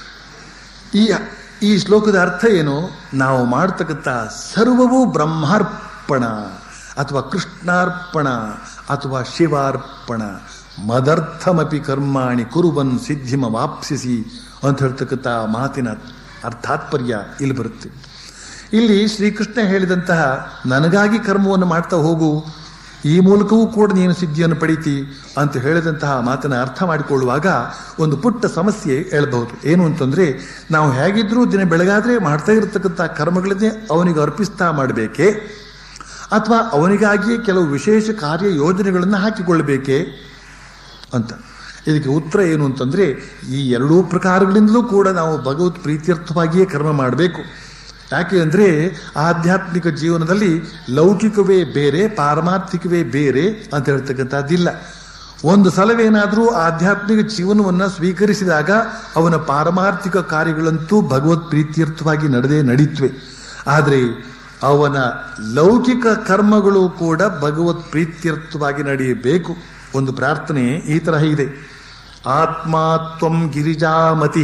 ಈ ಈ ಶ್ಲೋಕದ ಅರ್ಥ ಏನು ನಾವು ಮಾಡ್ತಕ್ಕಂಥ ಸರ್ವವೂ ಬ್ರಹ್ಮಾರ್ಪಣ ಅಥವಾ ಕೃಷ್ಣಾರ್ಪಣ ಅಥವಾ ಶಿವಾರ್ಪಣ ಮದರ್ಥಮಪಿ ಕರ್ಮಾಣಿ ಕುರುಬನ್ ಸಿದ್ಧಿಮ ವಾಪ್ಸಿಸಿ ಅಂತ ಹೇಳ್ತಕ್ಕಂಥ ಮಾತಿನ ಅರ್ಥಾತ್ಪರ್ಯ ಇಲ್ಲಿ ಬರುತ್ತೆ ಇಲ್ಲಿ ಶ್ರೀಕೃಷ್ಣ ಹೇಳಿದಂತಹ ನನಗಾಗಿ ಕರ್ಮವನ್ನು ಮಾಡ್ತಾ ಹೋಗು ಈ ಮೂಲಕವೂ ಕೂಡ ನೀನು ಸಿದ್ಧಿಯನ್ನು ಪಡೀತಿ ಅಂತ ಹೇಳಿದಂತಹ ಮಾತನ್ನ ಅರ್ಥ ಮಾಡಿಕೊಳ್ಳುವಾಗ ಒಂದು ಪುಟ್ಟ ಸಮಸ್ಯೆ ಹೇಳಬಹುದು ಏನು ಅಂತಂದ್ರೆ ನಾವು ಹೇಗಿದ್ರೂ ದಿನ ಬೆಳಗಾದ್ರೆ ಮಾಡ್ತಾ ಇರತಕ್ಕಂಥ ಕರ್ಮಗಳನ್ನೇ ಅವನಿಗೆ ಅರ್ಪಿಸ್ತಾ ಮಾಡಬೇಕೇ ಅಥವಾ ಅವನಿಗಾಗಿಯೇ ಕೆಲವು ವಿಶೇಷ ಕಾರ್ಯ ಯೋಜನೆಗಳನ್ನು ಹಾಕಿಕೊಳ್ಳಬೇಕೇ ಅಂತ ಇದಕ್ಕೆ ಉತ್ತರ ಏನು ಅಂತಂದ್ರೆ ಈ ಎರಡೂ ಪ್ರಕಾರಗಳಿಂದಲೂ ಕೂಡ ನಾವು ಭಗವತ್ ಪ್ರೀತ್ಯರ್ಥವಾಗಿಯೇ ಕರ್ಮ ಮಾಡಬೇಕು ಯಾಕೆ ಅಂದ್ರೆ ಆಧ್ಯಾತ್ಮಿಕ ಜೀವನದಲ್ಲಿ ಲೌಕಿಕವೇ ಬೇರೆ ಪಾರಮಾರ್ಥಿಕವೇ ಬೇರೆ ಅಂತ ಹೇಳ್ತಕ್ಕಂಥದ್ದಿಲ್ಲ ಒಂದು ಸಲವೇನಾದರೂ ಆಧ್ಯಾತ್ಮಿಕ ಜೀವನವನ್ನ ಸ್ವೀಕರಿಸಿದಾಗ ಅವನ ಪಾರಮಾರ್ಥಿಕ ಕಾರ್ಯಗಳಂತೂ ಭಗವತ್ ಪ್ರೀತ್ಯರ್ಥವಾಗಿ ನಡೆದೇ ನಡೀತ್ವೆ ಆದರೆ ಅವನ ಲೌಕಿಕ ಕರ್ಮಗಳು ಕೂಡ ಭಗವತ್ ಪ್ರೀತ್ಯರ್ಥವಾಗಿ ನಡೆಯಬೇಕು ಒಂದು ಪ್ರಾರ್ಥನೆ ಈ ತರಹ ಇದೆ ಆತ್ಮಾತ್ವಂ ಗಿರಿಜಾಮತಿ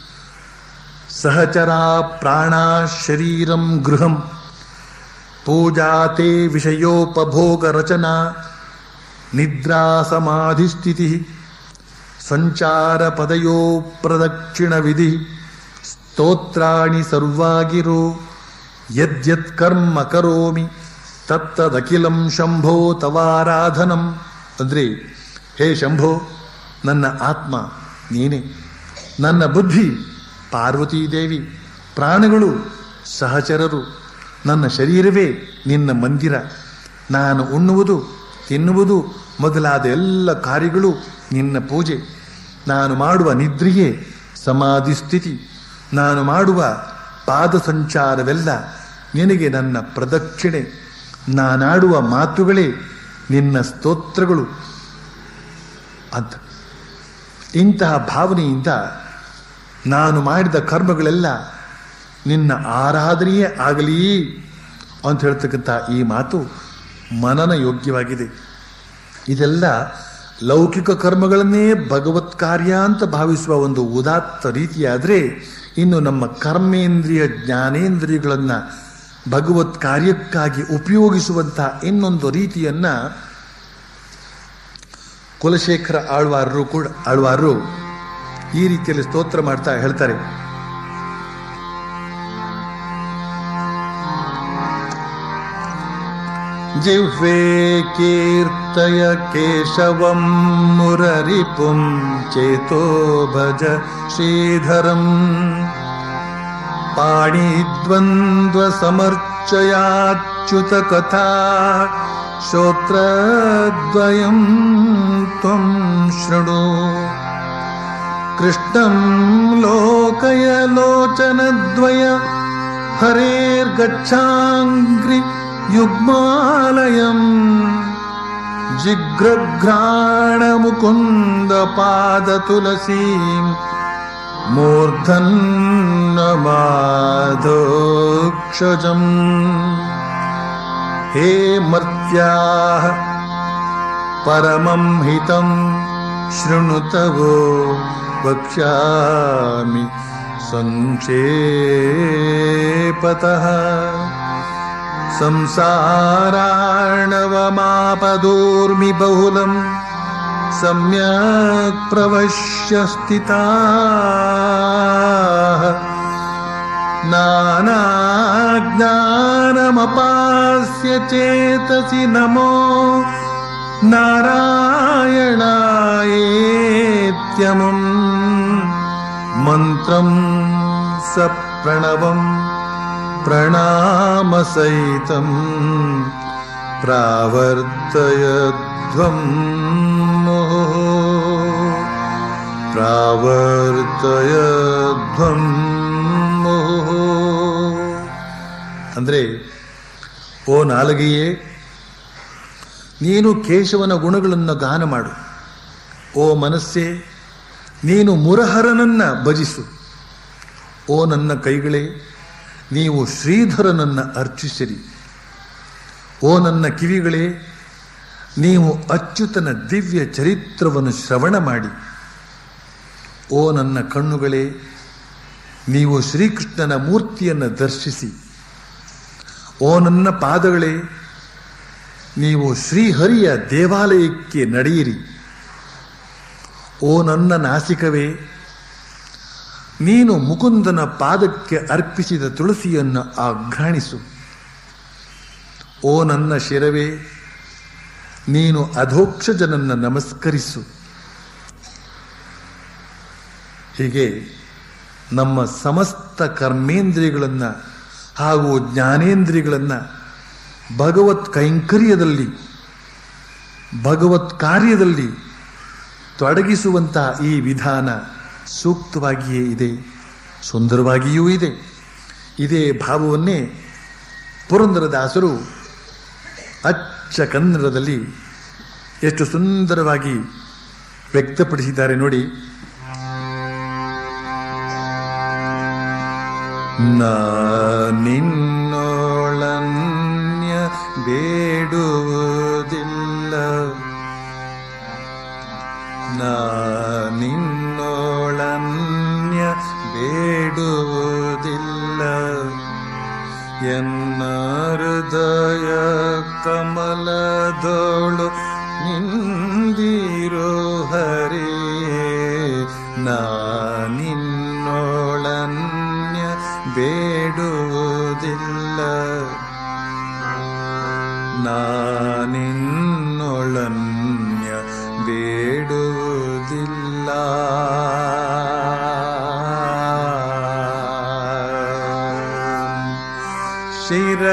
ಸಹಚರ ಪ್ರಾಣ ಶರೀರಂ ಗೃಹಂ ಪೂಜಾತೆ ವಿಷಯೋಪಭೋಗ ರಚನಾ ನಿದ್ರಾ ಸಮಾಧಿಸ್ಥಿತಿ ಸಂಚಾರ ಪದಯೋ ಪ್ರದಕ್ಷಿಣ ವಿಧಿ ಸ್ತೋತ್ರಾಣಿ ಸರ್ವಾಗಿರೋ ಯದ್ಯತ್ ಕರ್ಮ ಕರೋಮಿ ತತ್ತದಖಿಲಂ ಶಂಭೋ ತವಾರಾಧನಂ ಅಂದ್ರೆ ಹೇ ಶಂಭೋ ನನ್ನ ಆತ್ಮ ನೀನೇ ನನ್ನ ಬುದ್ಧಿ ಪಾರ್ವತೀ ದೇವಿ ಪ್ರಾಣಗಳು ಸಹಚರರು ನನ್ನ ಶರೀರವೇ ನಿನ್ನ ಮಂದಿರ ನಾನು ಉಣ್ಣುವುದು ತಿನ್ನುವುದು ಮೊದಲಾದ ಎಲ್ಲ ಕಾರ್ಯಗಳು ನಿನ್ನ ಪೂಜೆ ನಾನು ಮಾಡುವ ನಿದ್ರೆಯೇ ಸಮಾಧಿ ಸ್ಥಿತಿ ನಾನು ಮಾಡುವ ಪಾದ ಸಂಚಾರವೆಲ್ಲ ನಿನಗೆ ನನ್ನ ಪ್ರದಕ್ಷಿಣೆ ನಾನಾಡುವ ಮಾತುಗಳೇ ನಿನ್ನ ಸ್ತೋತ್ರಗಳು ಅಂತ ಇಂತಹ ಭಾವನೆಯಿಂದ ನಾನು ಮಾಡಿದ ಕರ್ಮಗಳೆಲ್ಲ ನಿನ್ನ ಆರಾಧನೆಯೇ ಆಗಲಿ ಅಂತ ಹೇಳ್ತಕ್ಕಂಥ ಈ ಮಾತು ಮನನ ಯೋಗ್ಯವಾಗಿದೆ ಇದೆಲ್ಲ ಲೌಕಿಕ ಕರ್ಮಗಳನ್ನೇ ಭಗವತ್ ಕಾರ್ಯ ಅಂತ ಭಾವಿಸುವ ಒಂದು ಉದಾತ್ತ ರೀತಿಯಾದರೆ ಇನ್ನು ನಮ್ಮ ಕರ್ಮೇಂದ್ರಿಯ ಜ್ಞಾನೇಂದ್ರಿಯಗಳನ್ನು ಭಗವತ್ ಕಾರ್ಯಕ್ಕಾಗಿ ಉಪಯೋಗಿಸುವಂತಹ ಇನ್ನೊಂದು ರೀತಿಯನ್ನ ಕುಲಶೇಖರ ಆಳ್ವಾರರು ಕೂಡ ಆಳ್ವಾರರು ಈ ರೀತಿಯಲ್ಲಿ ಸ್ತೋತ್ರ ಮಾಡ್ತಾ ಹೇಳ್ತಾರೆ ಜಿಹ್ವೆ ಕೀರ್ತಯ ಕೇಶವಂ ಮುರರಿಪುಂ ಚೇತೋ ಭಜ ಶ್ರೀಧರಂ ಪಾಣಿದ್ವಂದ್ವ ಸಮರ್ಚಯಾಚ್ಯುತ ಕಥಾ श्रोत्रद्वयं त्वं शृणु कृष्णं लोकय लोचनद्वय हरेर्गच्छाङ्घ्रि युग्मालयम् जिघ्रघ्राणमुकुन्दपादतुलसीम् मूर्धन्नमाधोक्षजम् हे मर्त्याः परमं हितं शृणुतवो वक्ष्यामि संक्षेपतः संसारार्णवमापदूर्मि बहुलम् सम्यक् प्रवश्य स्थिताः नानाज्ञानमपास्य चेतसि नमो नारायणायेत्यमुम् मन्त्रं सप्रणवम् प्रणामसहितं प्रावर्तयध्वं मुहुः ಪ್ರಾವರ್ತಯಧ್ವಂ ಅಂದರೆ ಓ ನಾಲಗೆಯೇ ನೀನು ಕೇಶವನ ಗುಣಗಳನ್ನು ಗಾನ ಮಾಡು ಓ ಮನಸ್ಸೇ ನೀನು ಮುರಹರನನ್ನ ಭಜಿಸು ಓ ನನ್ನ ಕೈಗಳೇ ನೀವು ಶ್ರೀಧರನನ್ನ ಅರ್ಚಿಸಿರಿ ಓ ನನ್ನ ಕಿವಿಗಳೇ ನೀವು ಅಚ್ಯುತನ ದಿವ್ಯ ಚರಿತ್ರವನ್ನು ಶ್ರವಣ ಮಾಡಿ ಓ ನನ್ನ ಕಣ್ಣುಗಳೇ ನೀವು ಶ್ರೀಕೃಷ್ಣನ ಮೂರ್ತಿಯನ್ನು ದರ್ಶಿಸಿ ಓ ನನ್ನ ಪಾದಗಳೇ ನೀವು ಶ್ರೀಹರಿಯ ದೇವಾಲಯಕ್ಕೆ ನಡೆಯಿರಿ ಓ ನನ್ನ ನಾಸಿಕವೇ ನೀನು ಮುಕುಂದನ ಪಾದಕ್ಕೆ ಅರ್ಪಿಸಿದ ತುಳಸಿಯನ್ನು ಆಘ್ರಾಣಿಸು ಓ ನನ್ನ ಶಿರವೇ ನೀನು ಅಧೋಕ್ಷಜನನ್ನ ನಮಸ್ಕರಿಸು ಹೀಗೆ ನಮ್ಮ ಸಮಸ್ತ ಕರ್ಮೇಂದ್ರಿಯಗಳನ್ನು ಹಾಗೂ ಜ್ಞಾನೇಂದ್ರಿಯಗಳನ್ನು ಭಗವತ್ ಕೈಂಕರ್ಯದಲ್ಲಿ ಭಗವತ್ ಕಾರ್ಯದಲ್ಲಿ ತೊಡಗಿಸುವಂತಹ ಈ ವಿಧಾನ ಸೂಕ್ತವಾಗಿಯೇ ಇದೆ ಸುಂದರವಾಗಿಯೂ ಇದೆ ಇದೇ ಭಾವವನ್ನೇ ಪುರಂದರದಾಸರು ಅಚ್ಚ ಕನ್ನಡದಲ್ಲಿ ಎಷ್ಟು ಸುಂದರವಾಗಿ ವ್ಯಕ್ತಪಡಿಸಿದ್ದಾರೆ ನೋಡಿ ನ ನಿನ್ನೊಳನ್ಯ ಬೇಡುವುದಿಲ್ಲ ನ ನಿನ್ನೊಳನ್ಯ ಬೇಡುವುದಿಲ್ಲ ಎನ್ನ ಹೃದಯ ಕಮಲದೋಳು ನಿಂದಿರೋ ಹರೇ ನಾ ನಿನ್ನೊಳನ್ಯ ಬೇಡುವುದಿಲ್ಲ ನಾನಿನ್ನೊಳನ್ಯ ಬೇಡುವುದಿಲ್ಲ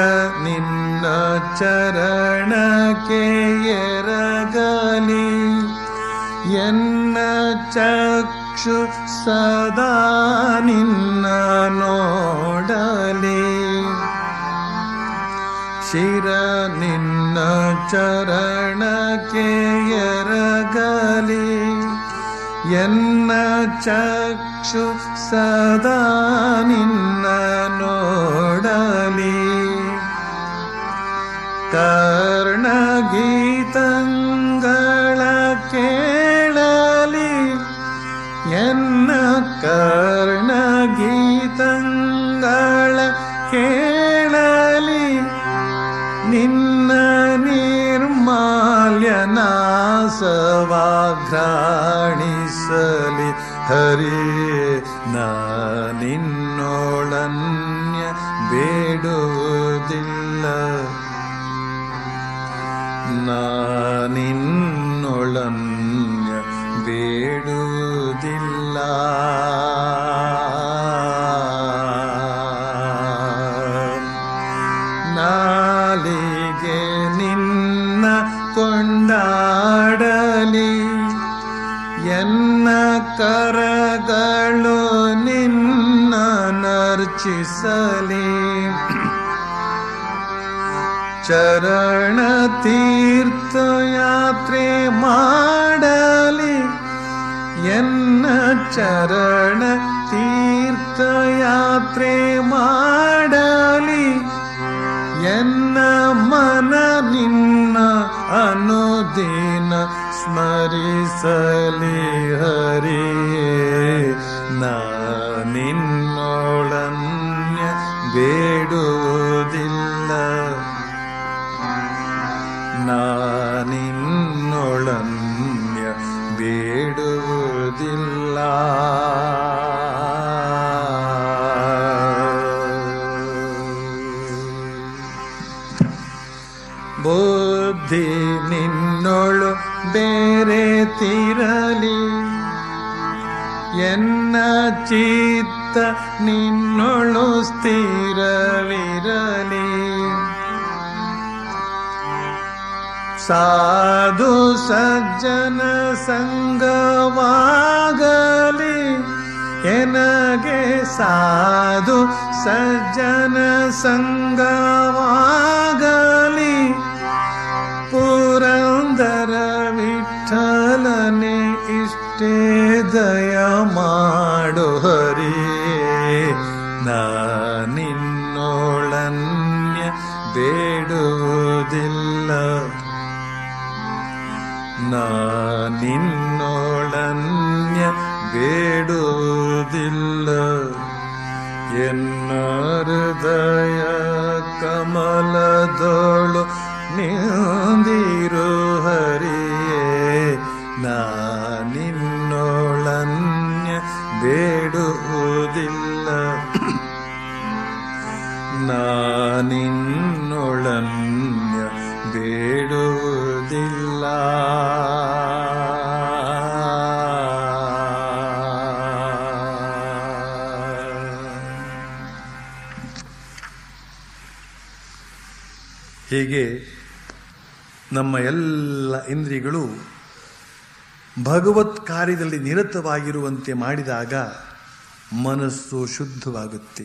ನಿನ್ನ ಚರಣಕ್ಕೆ ಎರಗಲಿ ಎನ್ನ ಚಕ್ಷು ಸದಾ ನಿನ್ನ ನೋಡಲಿ ಶಿರ ನಿನ್ನ ಚರಣಕ್ಕೆ ಎರಗಲಿ ಎನ್ನ ಚಕ್ಷು ಸದಾ ನಿನ್ನ ನೋಡಲಿ ಕರ್ಣಗೀತಂಗಳ ಕೇಳಲಿ ಎನ್ನ ಕರ್ಣಗೀತಂಗಳ ಕೇಳಲಿ ನಿನ್ನ ನಿರ್ಮಾಲ್ಯನಾಸವಾಘ್ರಾಣಿಸಲಿ ಹರಿಯೇ ನಿನ್ನೋಳನ್ಯ ಬೇಡುವುದಿಲ್ಲ ನಾನಿನ್ನೊಳನ್ಯ ಬೇಡುವುದಿಲ್ಲ ನಾಲಿಗೆ ನಿನ್ನ ಕೊಂಡಾಡಲಿ ಎನ್ನ ಕರಗಳು ನಿನ್ನ ನರ್ಚಿಸಲಿ ಚರಣ ತೀರ್ಥ ಯಾತ್ರೆ ಮಾಡಲಿ ಎನ್ನ ಚರಣ ತೀರ್ಥ ಯಾತ್ರೆ ಮಾಡಲಿ ಎನ್ನ ಮನ ನಿನ್ನ ಅನುದಿನ ಸ್ಮರಿಸಲಿ ಹರಿಯೇ ನಾ ನಿನ್ನೊಳನ್ಯ ಬೇಡುವುದಿಲ್ಲ ನಾನಿನ್ನೊಳನ್ಯ ಬೇಡುವುದಿಲ್ಲ ಬುದ್ಧಿ ನಿನ್ನೊಳು ಬೇರೆ ತಿರಲಿ ಎನ್ನ ಚಿತ್ತ ನಿನ್ನೊಳು ಸ್ಥಿರವಿರಲಿ ಸಾಧು ಸಜ್ಜನ ಸಂಗವಾಗಲಿ ಎನಗೆ ಸಾಧು ಸಜ್ಜನ ಸಂಗವಾಗಲಿ ಪುರಂದರ ವಿಠಲನೆ ಇಷ್ಟೇ ದಯ ಮಾಡು ಹರಿಯೇ ನಾನಿನ್ನೋಳನ್ಯ ಬೇಡುವುದಿಲ್ಲ ನಾನಿನ್ನೋಳನ್ಯ ಬೇಡುವುದಿಲ್ಲ ಎನ್ನ ಹೃದಯ ಕಮಲದೋಳು ನಿಂದಿರು ಹರಿಯೇ ನಾನಿನ್ನೋಳನ್ಯ ಬೇಡುವುದಿಲ್ಲ ನಾನಿನ್ನೊಳನ್ಯ ಬೇಡುವುದಿಲ್ಲ ಹೀಗೆ ನಮ್ಮ ಎಲ್ಲ ಇಂದ್ರಿಯಗಳು ಭಗವತ್ ಕಾರ್ಯದಲ್ಲಿ ನಿರತವಾಗಿರುವಂತೆ ಮಾಡಿದಾಗ ಮನಸ್ಸು ಶುದ್ಧವಾಗುತ್ತೆ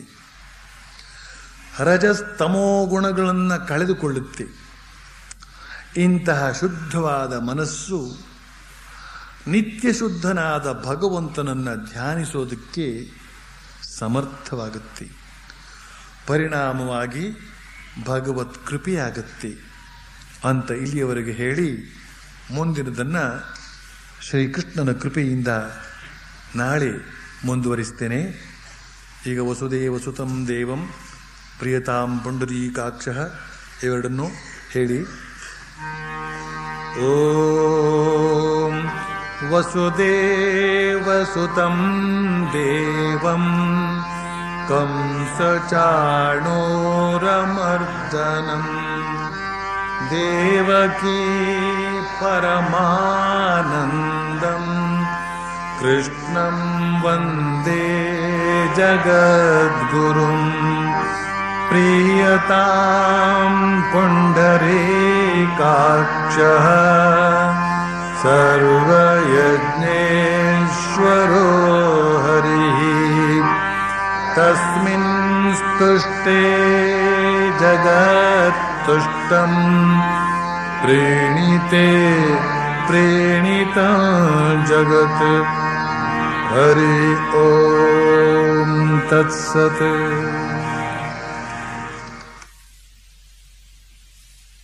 ರಜಸ್ತಮೋ ಗುಣಗಳನ್ನು ಕಳೆದುಕೊಳ್ಳುತ್ತೆ ಇಂತಹ ಶುದ್ಧವಾದ ಮನಸ್ಸು ನಿತ್ಯ ಶುದ್ಧನಾದ ಭಗವಂತನನ್ನು ಧ್ಯಾನಿಸೋದಕ್ಕೆ ಸಮರ್ಥವಾಗುತ್ತೆ ಪರಿಣಾಮವಾಗಿ ಭಗವತ್ ಕೃಪೆಯಾಗತ್ತೆ ಅಂತ ಇಲ್ಲಿಯವರೆಗೆ ಹೇಳಿ ಮುಂದಿನದನ್ನು ಶ್ರೀಕೃಷ್ಣನ ಕೃಪೆಯಿಂದ ನಾಳೆ ಮುಂದುವರಿಸ್ತೇನೆ ಈಗ ವಸುದೇವ ಸುತಂ ದೇವಂ ಪ್ರಿಯತಾಂ ಪುಂಡರೀಕಾಕ್ಷ ಇವೆರಡನ್ನು ಹೇಳಿ ಓಂ ವಸುದೇವಸುತಂ ದೇವಂ ಕಂಸಚಾಣೂರಮರ್ದನಂ ದೇವಕೀ ಪರಮಾನಂದಂ ಕೃಷ್ಣಂ ವಂದೇ ಜಗದ್ಗುರುಂ प्रीयतां पुण्डरीकाक्षः सर्वयज्ञेश्वरो हरिः तस्मिन् स्तुष्टे जगत्तुष्टम् प्रीणिते प्रीणितं जगत् हरि ॐ तत्सत्